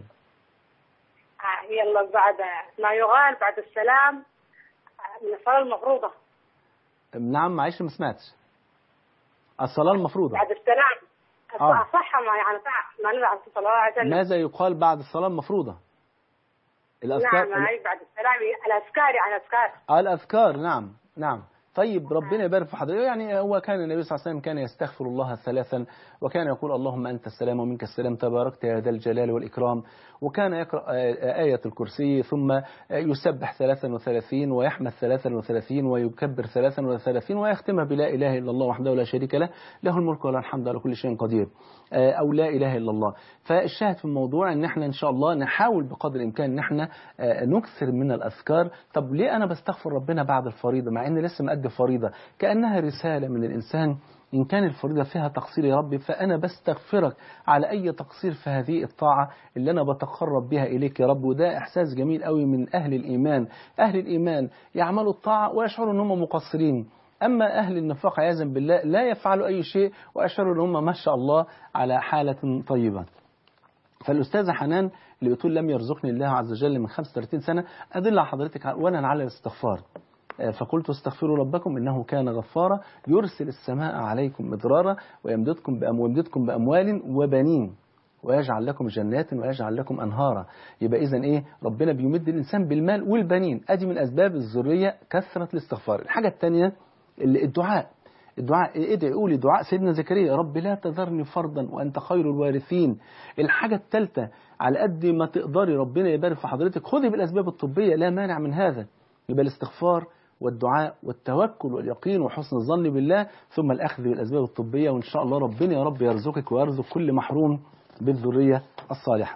آه، يلا بعد ما يغال بعد السلام آه، من الصلاة المفروضة نعم معلش ما سمعتش الصلاة المفروضة بعد السلام آه. صح ما يعني صح ما نلعب صلى الله عليه وسلم ماذا يقال بعد الصلاة المفروضة الأذكار نعم هاي بعد السلام الأذكار يعني أذكار آه، الأذكار نعم نعم طيب ربنا يبارك في حضرتك يعني هو كان النبي صلى الله عليه وسلم كان يستغفر الله ثلاثا وكان يقول اللهم أنت السلام ومنك السلام تباركت يا ذا الجلال والإكرام وكان يقرأ آه، آية الكرسي ثم آه، يسبح 33 ويحمد 33 ويكبر 33 ويختمها بلا إله إلا الله وحده لا شريك له له الملك وله الحمد على كل شيء قدير آه، أو لا إله إلا الله فالشاهد في الموضوع أن احنا إن شاء الله نحاول بقدر الإمكان أن احنا آه، نكثر من الأذكار طب ليه أنا بستغفر ربنا بعد الفريضة مع أن لسه مأدي فريضة كأنها رسالة من الإنسان إن كان الفريضة فيها تقصير يا ربي فأنا بستغفرك على أي تقصير في هذه الطاعة اللي أنا بتقرب بها إليك يا رب وده إحساس جميل قوي من أهل الإيمان أهل الإيمان يعملوا الطاعة ويشعروا أن هم مقصرين أما أهل النفاق عياذا بالله لا يفعلوا أي شيء ويشعروا أن هم ما شاء الله على حالة طيبة فالأستاذة حنان اللي بتقول لم يرزقني الله عز وجل من 35 سنة أدل على حضرتك على- وانا على الاستغفار آه، فقلت استغفروا ربكم إنه كان غفارا يرسل السماء عليكم مدرارا ويمددكم بأم ويمددكم بأموال وبنين ويجعل لكم جنات ويجعل لكم أنهارا يبقى إذا إيه ربنا بيمد الإنسان بالمال والبنين أدي من أسباب الذرية كثرة الاستغفار الحاجة الثانية اللي- الدعاء الدعاء ادعي قولي دعاء سيدنا زكريا يا رب لا تذرني فردا وانت خير الوارثين الحاجه الثالثه على قد ما تقدري ربنا يبارك في حضرتك خذي بالاسباب الطبيه لا مانع من هذا يبقى الاستغفار والدعاء والتوكل واليقين وحسن الظن بالله ثم الاخذ بالاسباب الطبيه وان شاء الله ربنا يا رب يرزقك ويرزق كل محروم بالذريه الصالحه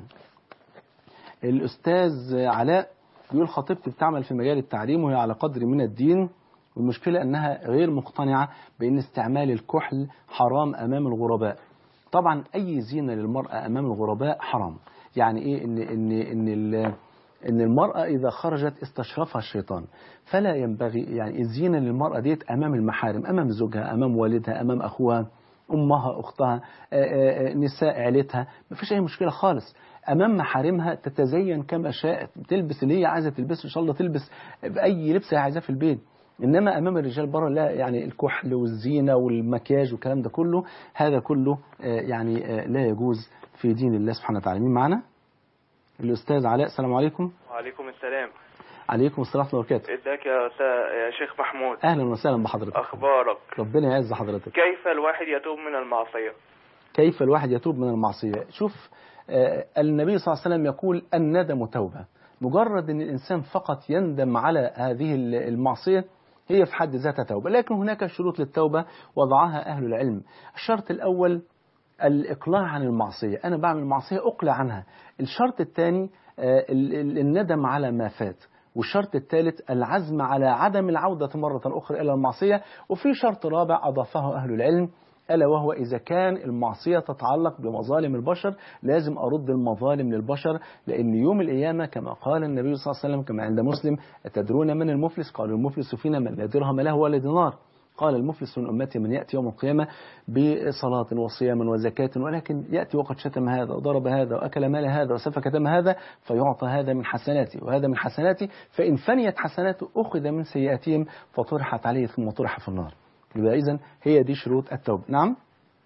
الأستاذ علاء بيقول خطيبتي بتعمل في مجال التعليم وهي على قدر من الدين والمشكلة أنها غير مقتنعة بأن استعمال الكحل حرام أمام الغرباء طبعا أي زينة للمرأة أمام الغرباء حرام يعني إيه إن, إن, إن, ال- إن المرأة إذا خرجت استشرفها الشيطان فلا ينبغي يعني الزينة للمرأة ديت أمام المحارم أمام زوجها أمام والدها أمام أخوها أمها أختها آه، آه، آه، نساء عيلتها ما فيش أي مشكلة خالص أمام محارمها تتزين كما شاءت تلبس اللي هي عايزة تلبسه إن شاء الله تلبس بأي لبس هي عايزاه في البيت إنما أمام الرجال بره لا يعني الكحل والزينة والمكياج والكلام ده كله هذا كله آه، يعني آه، لا يجوز في دين الله سبحانه وتعالى مين معنا؟ الأستاذ علاء السلام عليكم وعليكم السلام عليكم السلام ورحمة الله وبركاته ازيك يا أستاذ يا شيخ محمود أهلا وسهلا بحضرتك اخبارك ربنا يعز حضرتك كيف الواحد يتوب من المعصية كيف الواحد يتوب من المعصية شوف آه، النبي صلى الله عليه وسلم يقول الندم توبة مجرد أن الإنسان فقط يندم على هذه المعصية هي في حد ذاتها توبة لكن هناك شروط للتوبة وضعها أهل العلم الشرط الأول الإقلاع عن المعصية أنا بعمل معصية أقلع عنها الشرط الثاني آه، ال- ال- الندم على ما فات والشرط الثالث العزم على عدم العودة مرة أخرى إلى المعصية وفي شرط رابع أضافه أهل العلم ألا وهو إذا كان المعصية تتعلق بمظالم البشر لازم أرد المظالم للبشر لأن يوم القيامة كما قال النبي صلى الله عليه وسلم كما عند مسلم أتدرون من المفلس قالوا المفلس فينا من لا درهم له ولا دينار قال المفلس من أمتي من يأتي يوم القيامة بصلاة وصيام وزكاة ولكن يأتي وقد شتم هذا وضرب هذا وأكل مال هذا وسفك دم هذا فيعطى هذا من حسناته وهذا من حسناته فإن فنيت حسناته أخذ من سيئاتهم فطرحت عليه ثم طرح في النار يبقى إذن هي دي شروط التوبة نعم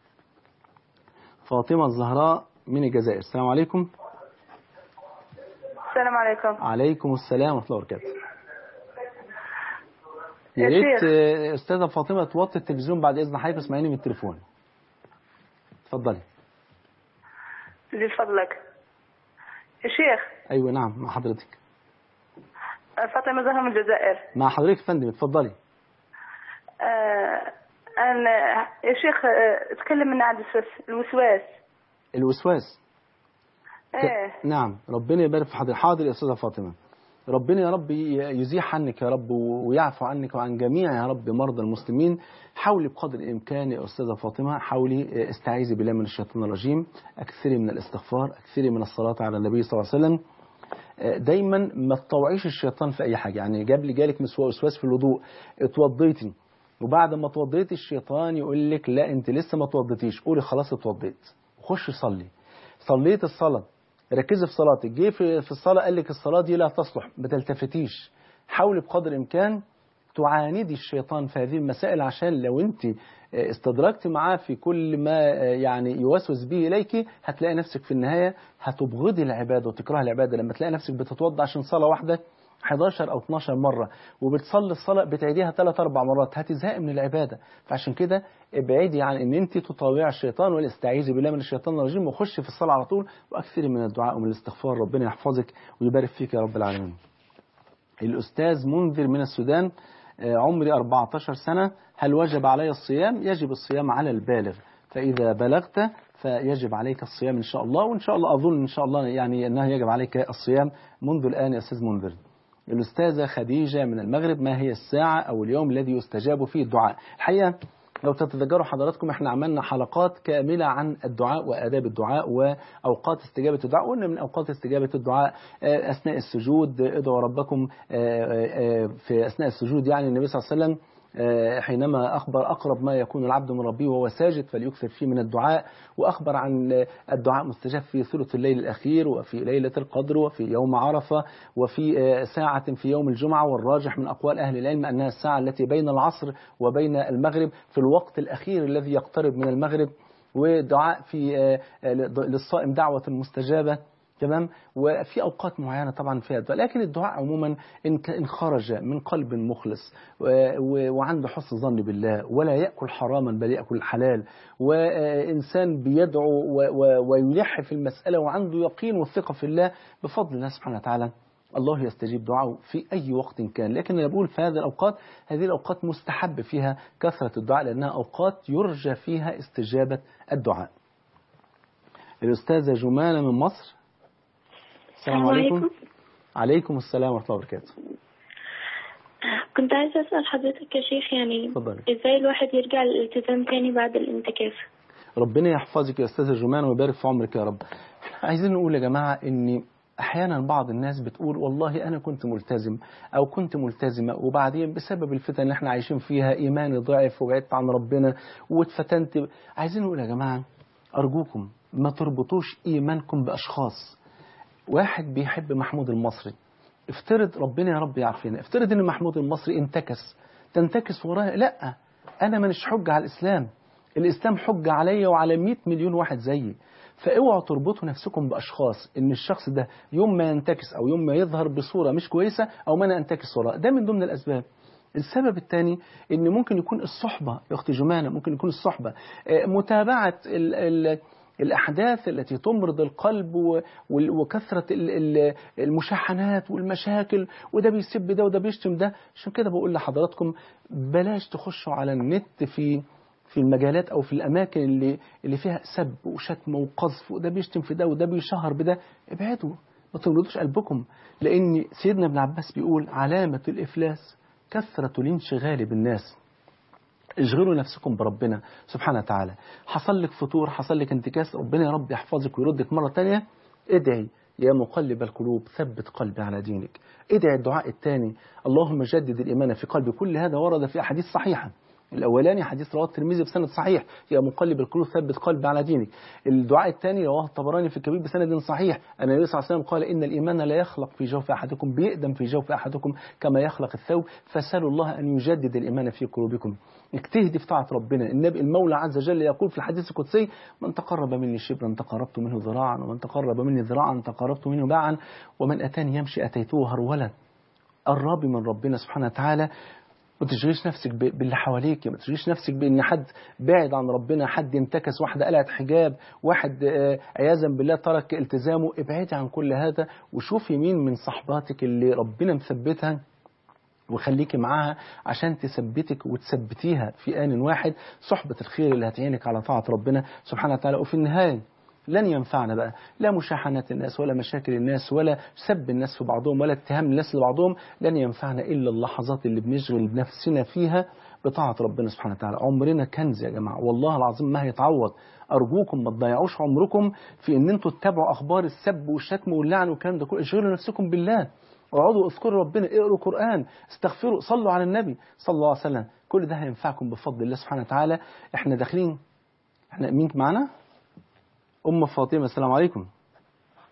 فاطمة الزهراء من الجزائر السلام عليكم السلام عليكم عليكم السلام ورحمة الله وبركاته يا يا ريت شيخ. آه، أستاذة فاطمة توطي التلفزيون بعد إذن حضرتك اسمعيني من التليفون اتفضلي لفضلك يا شيخ أيوة نعم مع حضرتك فاطمة زهر من الجزائر مع حضرتك يا فندم اتفضلي آه، أنا يا شيخ آه، تكلم من عن الوسواس- الوسواس الوسواس ك- ايه نعم ربنا يبارك في حضرتك حاضر يا أستاذة فاطمة ربنا يا رب يزيح عنك يا رب ويعفو عنك وعن جميع يا رب مرضى المسلمين حاولي بقدر الإمكان يا أستاذة فاطمة حاولي استعيذي بالله من الشيطان الرجيم أكثري من الاستغفار أكثري من الصلاة على النبي صلى الله عليه وسلم دايما ما تطوعيش الشيطان في أي حاجة يعني جاب لي جالك مسوا- وسواس في الوضوء اتوضيتي وبعد ما اتوضيتي الشيطان يقول لك لا انت لسه ما اتوضيتيش قولي خلاص اتوضيت خش صلي صليت الصلاة ركزي في صلاتك جه في في الصلاة قال لك الصلاة دي لا تصلح ما تلتفتيش حاولي بقدر الإمكان تعاندي الشيطان في هذه المسائل عشان لو انت استدركت معاه في كل ما يعني يوسوس به إليك هتلاقي نفسك في النهاية هتبغضي العبادة وتكره العبادة لما تلاقي نفسك بتتوضع عشان صلاة واحدة 11 أو 12 مرة وبتصلي الصلاة بتعيديها 3 4 مرات هتزهقي من العبادة فعشان كده ابعدي عن ان انت تطاوعي الشيطان والاستعيذي بالله من الشيطان الرجيم وخش في الصلاة على طول واكثري من الدعاء ومن الاستغفار ربنا يحفظك ويبارك فيك يا رب العالمين الأستاذ منذر من السودان عمري 14 سنة هل وجب علي الصيام يجب الصيام على البالغ فإذا بلغت فيجب عليك الصيام إن شاء الله وإن شاء الله أظن إن شاء الله يعني أنه يجب عليك الصيام منذ الآن يا أستاذ منذر الأستاذة خديجة من المغرب ما هي الساعة أو اليوم الذي يستجاب فيه الدعاء الحقيقة لو تتذكروا حضراتكم احنا عملنا حلقات كاملة عن الدعاء وآداب الدعاء وأوقات استجابة الدعاء وقلنا من أوقات استجابة الدعاء أثناء السجود ادعوا ربكم في أثناء السجود يعني النبي صلى الله عليه وسلم حينما أخبر أقرب ما يكون العبد من ربه وهو ساجد فليكثر فيه من الدعاء وأخبر عن الدعاء مستجاب في ثلث الليل الأخير وفي ليلة القدر وفي يوم عرفة وفي ساعة في يوم الجمعة والراجح من أقوال أهل العلم أنها الساعة التي بين العصر وبين المغرب في الوقت الأخير الذي يقترب من المغرب ودعاء في للصائم دعوة مستجابة تمام وفي اوقات معينه طبعا فيها الدعاء لكن الدعاء عموما ان ان خرج من قلب مخلص وعنده حسن ظن بالله ولا ياكل حراما بل ياكل حلال وانسان بيدعو ويلح في المساله وعنده يقين وثقه في الله بفضل الله سبحانه وتعالى الله يستجيب دعاءه في أي وقت كان لكن أنا بقول في هذه الأوقات هذه الأوقات مستحب فيها كثرة الدعاء لأنها أوقات يرجى فيها استجابة الدعاء الأستاذة جمانة من مصر السلام عليكم عليكم السلام ورحمة الله وبركاته كنت عايزة أسأل حضرتك يا شيخ يعني اتفضلي. إزاي الواحد يرجع للالتزام تاني بعد الانتكاس ربنا يحفظك يا أستاذة جمانة ويبارك في عمرك يا رب عايزين نقول يا جماعة إن أحيانا بعض الناس بتقول والله أنا كنت ملتزم أو كنت ملتزمة وبعدين بسبب الفتن اللي احنا عايشين فيها إيماني ضعف وبعدت عن ربنا واتفتنت عايزين نقول يا جماعة أرجوكم ما تربطوش إيمانكم بأشخاص واحد بيحب محمود المصري افترض ربنا يا رب يعافينا افترض ان محمود المصري انتكس تنتكس وراه لا انا مانيش حجه على الاسلام الاسلام حجه عليا وعلى 100 مليون واحد زيي فاوعوا تربطوا نفسكم باشخاص ان الشخص ده يوم ما ينتكس او يوم ما يظهر بصوره مش كويسه او ما انا انتكس وراه ده من ضمن الاسباب السبب الثاني ان ممكن يكون الصحبه يا اختي جمانه ممكن يكون الصحبه آه، متابعه ال ال الأحداث التي تمرض القلب و- وال- وكثرة ال- ال- المشاحنات والمشاكل وده بيسب ده وده بيشتم ده عشان كده بقول لحضراتكم بلاش تخشوا على النت في في المجالات أو في الأماكن اللي اللي فيها سب وشتم وقذف وده بيشتم في ده وده بيشهر بده ابعدوا ما تمرضوش قلبكم لأن سيدنا ابن عباس بيقول علامة الإفلاس كثرة الانشغال بالناس اشغلوا نفسكم بربنا سبحانه وتعالى حصل لك فتور حصل لك انتكاس ربنا يا رب يحفظك ويردك مرة تانية ادعي يا مقلب القلوب ثبت قلبي على دينك ادعي الدعاء الثاني اللهم جدد الإيمان في قلبي كل هذا ورد في أحاديث صحيحة الأولاني حديث رواه الترمذي بسند صحيح يا مقلب القلوب ثبت قلبي على دينك الدعاء الثاني رواه الطبراني في الكبير بسند صحيح أن النبي صلى الله عليه وسلم قال إن الإيمان لا يخلق في جوف أحدكم بيقدم في جوف أحدكم كما يخلق الثوب فسألوا الله أن يجدد الإيمان في قلوبكم اجتهدي في طاعة ربنا النبي المولى عز وجل يقول في الحديث القدسي من تقرب مني شبرا تقربت منه ذراعا ومن تقرب مني ذراعا تقربت منه باعا ومن أتاني يمشي أتيته هرولا قربي من ربنا سبحانه وتعالى ما تشغليش نفسك ب- باللي حواليك ما تشغليش نفسك بان حد بعد عن ربنا حد انتكس واحده قلعت حجاب واحد آه، عياذا بالله ترك التزامه ابعدي عن كل هذا وشوفي مين من صحباتك اللي ربنا مثبتها وخليكي معاها عشان تثبتك وتثبتيها في آن واحد صحبة الخير اللي هتعينك على طاعة ربنا سبحانه وتعالى وفي النهاية لن ينفعنا بقى لا مشاحنات الناس ولا مشاكل الناس ولا سب الناس في بعضهم ولا اتهام الناس لبعضهم لن ينفعنا إلا اللحظات اللي بنشغل بنفسنا فيها بطاعة ربنا سبحانه وتعالى عمرنا كنز يا جماعة والله العظيم ما هيتعوض أرجوكم ما تضيعوش عمركم في إن أنتوا تتابعوا أخبار السب والشتم واللعن والكلام ده كله اشغلوا نفسكم بالله اقعدوا اذكروا ربنا اقروا قرآن استغفروا صلوا على النبي صلى الله عليه وسلم كل ده هينفعكم بفضل الله سبحانه وتعالى احنا داخلين احنا مين معانا أم فاطمة السلام عليكم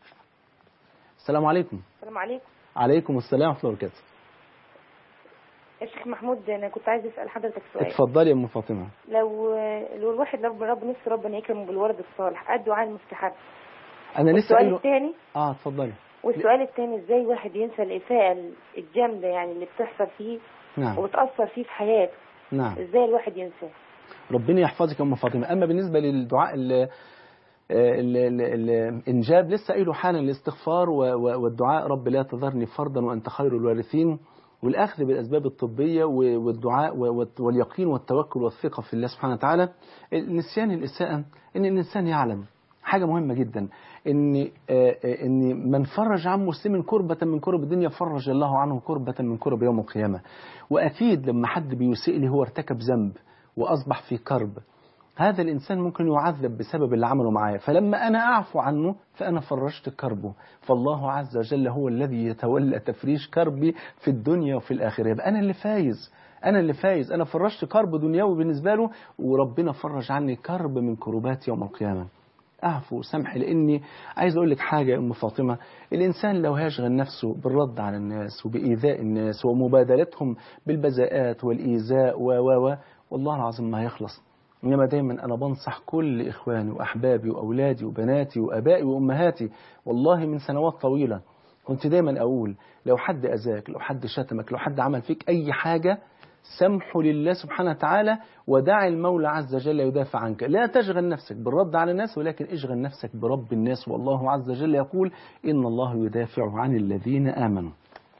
السلام عليكم السلام عليكم عليكم السلام ورحمة الله وبركاته يا شيخ محمود انا كنت عايز اسال حضرتك سؤال اتفضلي يا ام فاطمه لو لو الواحد لو رب نفسه ربنا يكرمه بالولد الصالح قد دعاء المستحب انا لسه والسؤال قايله الثاني اه اتفضلي والسؤال الثاني ازاي واحد ينسى الاساءه الجامده يعني اللي بتحصل فيه نعم وبتاثر فيه في حياته نعم ازاي الواحد ينساه ربنا يحفظك يا ام فاطمه اما بالنسبه للدعاء ال ال- ال- ال- الانجاب لسه قايله حالا الاستغفار و- و- والدعاء رب لا تذرني فردا وانت خير الوارثين والاخذ بالاسباب الطبيه و- والدعاء و- واليقين والتوكل والثقه في الله سبحانه وتعالى النسيان الاساءه ان الانسان يعلم حاجه مهمه جدا ان آه، آه، ان من فرج عن مسلم كربه من كرب الدنيا فرج الله عنه كربه من كرب يوم القيامه واكيد لما حد بيسيء لي هو ارتكب ذنب واصبح في كرب هذا الإنسان ممكن يعذب بسبب اللي عمله معايا فلما أنا أعفو عنه فأنا فرجت كربه فالله عز وجل هو الذي يتولى تفريج كربي في الدنيا وفي الآخرة يبقى أنا اللي فايز أنا اللي فايز أنا فرجت كرب دنيوي بالنسبة له وربنا فرج عني كرب من كربات يوم القيامة أعفو سامح لأني عايز أقول لك حاجة يا أم فاطمة الإنسان لو هيشغل نفسه بالرد على الناس وبإيذاء الناس ومبادلتهم بالبذاءات والإيذاء و و و والله العظيم ما هيخلص إنما دايما أنا بنصح كل إخواني وأحبابي وأولادي وبناتي وأبائي وأمهاتي والله من سنوات طويلة كنت دايما أقول لو حد أذاك لو حد شتمك لو حد عمل فيك أي حاجة سمحوا لله سبحانه وتعالى ودع المولى عز وجل يدافع عنك لا تشغل نفسك بالرد على الناس ولكن اشغل نفسك برب الناس والله عز وجل يقول إن الله يدافع عن الذين آمنوا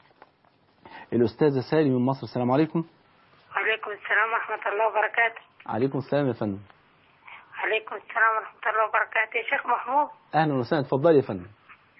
الأستاذة سالي من مصر السلام عليكم وعليكم السلام ورحمة الله وبركاته عليكم السلام يا فندم عليكم السلام ورحمة الله وبركاته يا شيخ محمود أهلا وسهلا اتفضلي يا فندم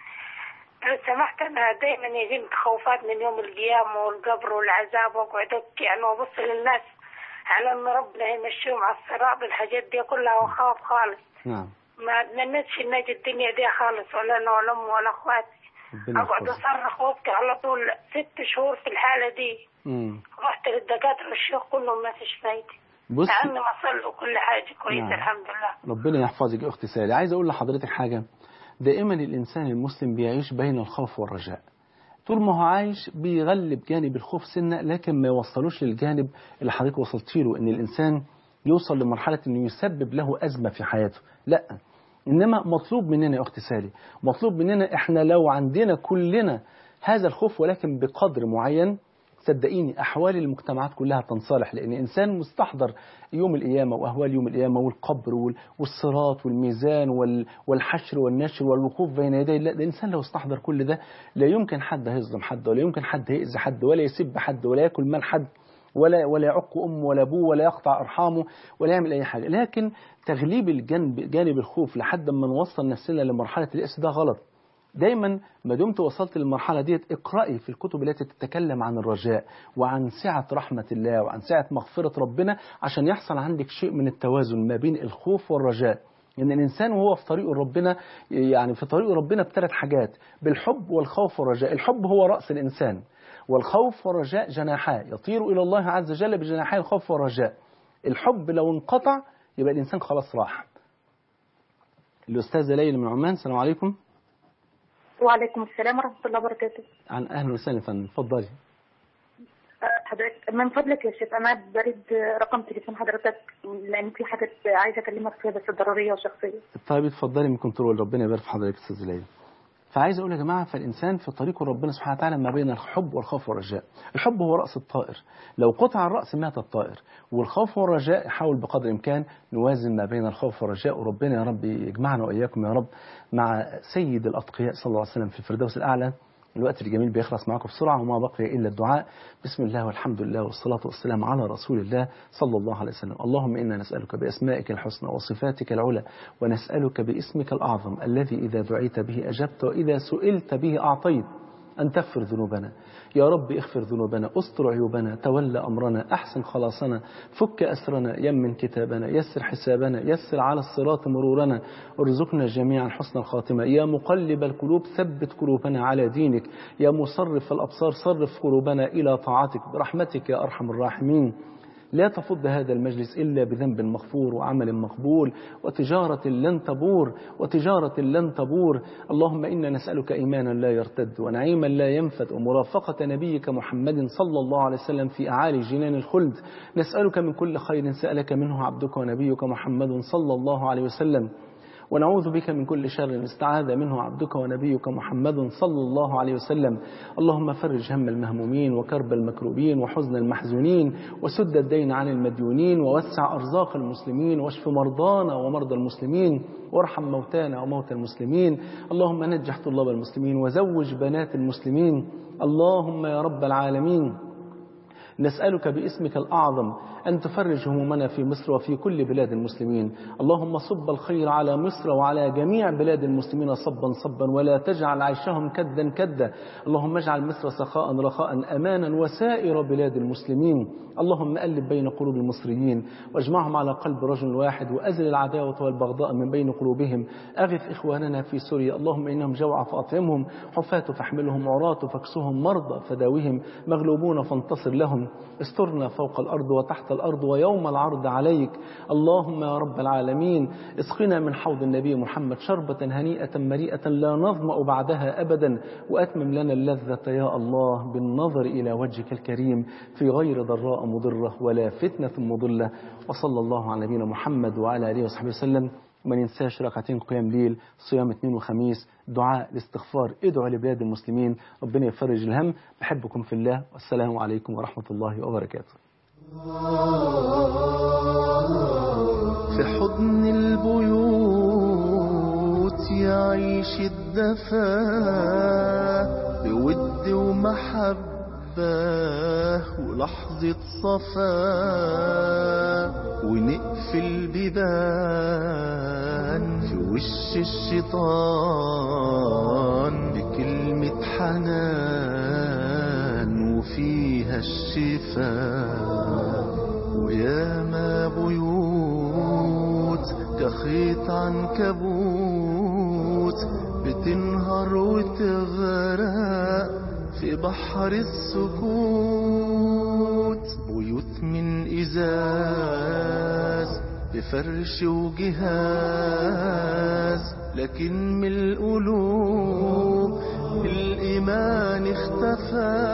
لو سمحت أنا دايما يجيني تخوفات من يوم القيامة والقبر والعذاب وأقعد أبكي يعني وأبص للناس على إن ربنا يمشيهم على الصراط الحاجات دي كلها وأخاف خالص نعم ما أتمنيتش إن أجي الدنيا دي خالص ولا أنا ولا أمي ولا أخواتي ربنا أقعد يحفظك أصرخ وأبكي على طول ست شهور في الحالة دي مم. رحت للدكاترة الشيخ كلهم ما فيش فايدة بص مع إني مصلي وكل حاجة كويسة نعم. الحمد لله ربنا يحفظك يا أختي سالي عايز أقول لحضرتك حاجة دائما الإنسان المسلم بيعيش بين الخوف والرجاء طول ما هو عايش بيغلب جانب الخوف سنة لكن ما يوصلوش للجانب اللي حضرتك وصلت له إن الإنسان يوصل لمرحلة إنه يسبب له أزمة في حياته لا إنما مطلوب مننا يا أختي سالي مطلوب مننا إحنا لو عندنا كلنا هذا الخوف ولكن بقدر معين صدقيني أحوال المجتمعات كلها تنصلح لأن إنسان مستحضر يوم القيامة وأهوال يوم القيامة والقبر وال- والصراط والميزان وال- والحشر والنشر والوقوف بين يدي الله الإنسان لو استحضر كل ده لا يمكن حد هيظلم حد ولا يمكن حد هيأذي حد ولا يسب حد ولا ياكل مال حد ولا ولا يعق امه ولا ابوه ولا يقطع ارحامه ولا يعمل اي حاجه لكن تغليب الجانب جانب الخوف لحد ما نوصل نفسنا لمرحله اليأس ده غلط دايما ما دمت وصلت للمرحله ديت اقرأي في الكتب التي تتكلم عن الرجاء وعن سعه رحمه الله وعن سعه مغفره ربنا عشان يحصل عندك شيء من التوازن ما بين الخوف والرجاء ان الانسان وهو في طريق ربنا يعني في طريق ربنا بثلاث حاجات بالحب والخوف والرجاء الحب هو راس الانسان والخوف والرجاء جناحاه يطير الى الله عز وجل بجناحي الخوف والرجاء الحب لو انقطع يبقى الانسان خلاص راح الاستاذه ليلى من عمان السلام عليكم وعليكم السلام ورحمة الله وبركاته عن اهلا وسهلا يا فندم اتفضلي أه، حضرتك من فضلك يا شيخ أنا بريد رقم تليفون حضرتك لأن في حاجات عايزة أكلمك فيها بس ضرورية وشخصية طيب اتفضلي من كنترول ربنا يبارك في حضرتك استاذ ليلى فعايز اقول يا جماعه فالانسان في طريقه ربنا سبحانه وتعالى ما بين الحب والخوف والرجاء الحب هو راس الطائر لو قطع الراس مات الطائر والخوف والرجاء حاول بقدر الامكان نوازن ما بين الخوف والرجاء وربنا يا رب يجمعنا واياكم يا رب مع سيد الاتقياء صلى الله عليه وسلم في الفردوس الاعلى الوقت الجميل بيخلص معاكم بسرعة وما بقي إلا الدعاء بسم الله والحمد لله والصلاة والسلام على رسول الله صلى الله عليه وسلم اللهم إنا نسألك بأسمائك الحسنى وصفاتك العلى ونسألك باسمك الأعظم الذي إذا دعيت به أجبت وإذا سئلت به أعطيت أن تغفر ذنوبنا يا رب اغفر ذنوبنا استر عيوبنا تولى أمرنا أحسن خلاصنا فك أسرنا يمن كتابنا يسر حسابنا يسر على الصراط مرورنا ارزقنا جميعا حسن الخاتمة يا مقلب القلوب ثبت قلوبنا على دينك يا مصرف الأبصار صرف قلوبنا إلى طاعتك برحمتك يا أرحم الراحمين لا تفض هذا المجلس إلا بذنب مغفور وعمل مقبول وتجارة لن تبور وتجارة لن تبور اللهم إنا نسألك إيمانا لا يرتد ونعيما لا ينفد ومرافقة نبيك محمد صلى الله عليه وسلم في أعالي جنان الخلد نسألك من كل خير سألك منه عبدك ونبيك محمد صلى الله عليه وسلم ونعوذ بك من كل شر استعاذ منه عبدك ونبيك محمد صلى الله عليه وسلم اللهم فرج هم المهمومين وكرب المكروبين وحزن المحزونين وسد الدين عن المديونين ووسع أرزاق المسلمين واشف مرضانا ومرضى المسلمين وارحم موتانا وموتى المسلمين اللهم نجح طلاب المسلمين وزوج بنات المسلمين اللهم يا رب العالمين نسألك باسمك الأعظم أن تفرج همومنا في مصر وفي كل بلاد المسلمين اللهم صب الخير على مصر وعلى جميع بلاد المسلمين صبا صبا ولا تجعل عيشهم كدا كدا اللهم اجعل مصر سخاء رخاء أمانا وسائر بلاد المسلمين اللهم ألف بين قلوب المصريين واجمعهم على قلب رجل واحد وأزل العداوة والبغضاء من بين قلوبهم أغث إخواننا في سوريا اللهم إنهم جوع فأطعمهم حفاة فاحملهم عراة فاكسهم مرضى فداوهم مغلوبون فانتصر لهم استرنا فوق الأرض وتحت الأرض ويوم العرض عليك اللهم يا رب العالمين اسقنا من حوض النبي محمد شربة هنيئة مريئة لا نظمأ بعدها أبدا وأتمم لنا اللذة يا الله بالنظر إلى وجهك الكريم في غير ضراء مضرة ولا فتنة مضلة وصلى الله على نبينا محمد وعلى آله وصحبه وسلم وما ننساش ركعتين قيام ليل صيام اثنين وخميس دعاء الاستغفار ادعوا لبلاد المسلمين ربنا يفرج الهم بحبكم في الله والسلام عليكم ورحمة الله وبركاته في حضن البيوت يعيش الدفا بود ومحبة ولحظة صفا ونقفل بيبان في وش الشيطان بكلمة حنان وفيها الشفاء وياما بيوت كخيط عنكبوت بتنهار وتغرق في بحر السكوت بيوت من إزاز بفرش وجهاز لكن من القلوب الإيمان اختفى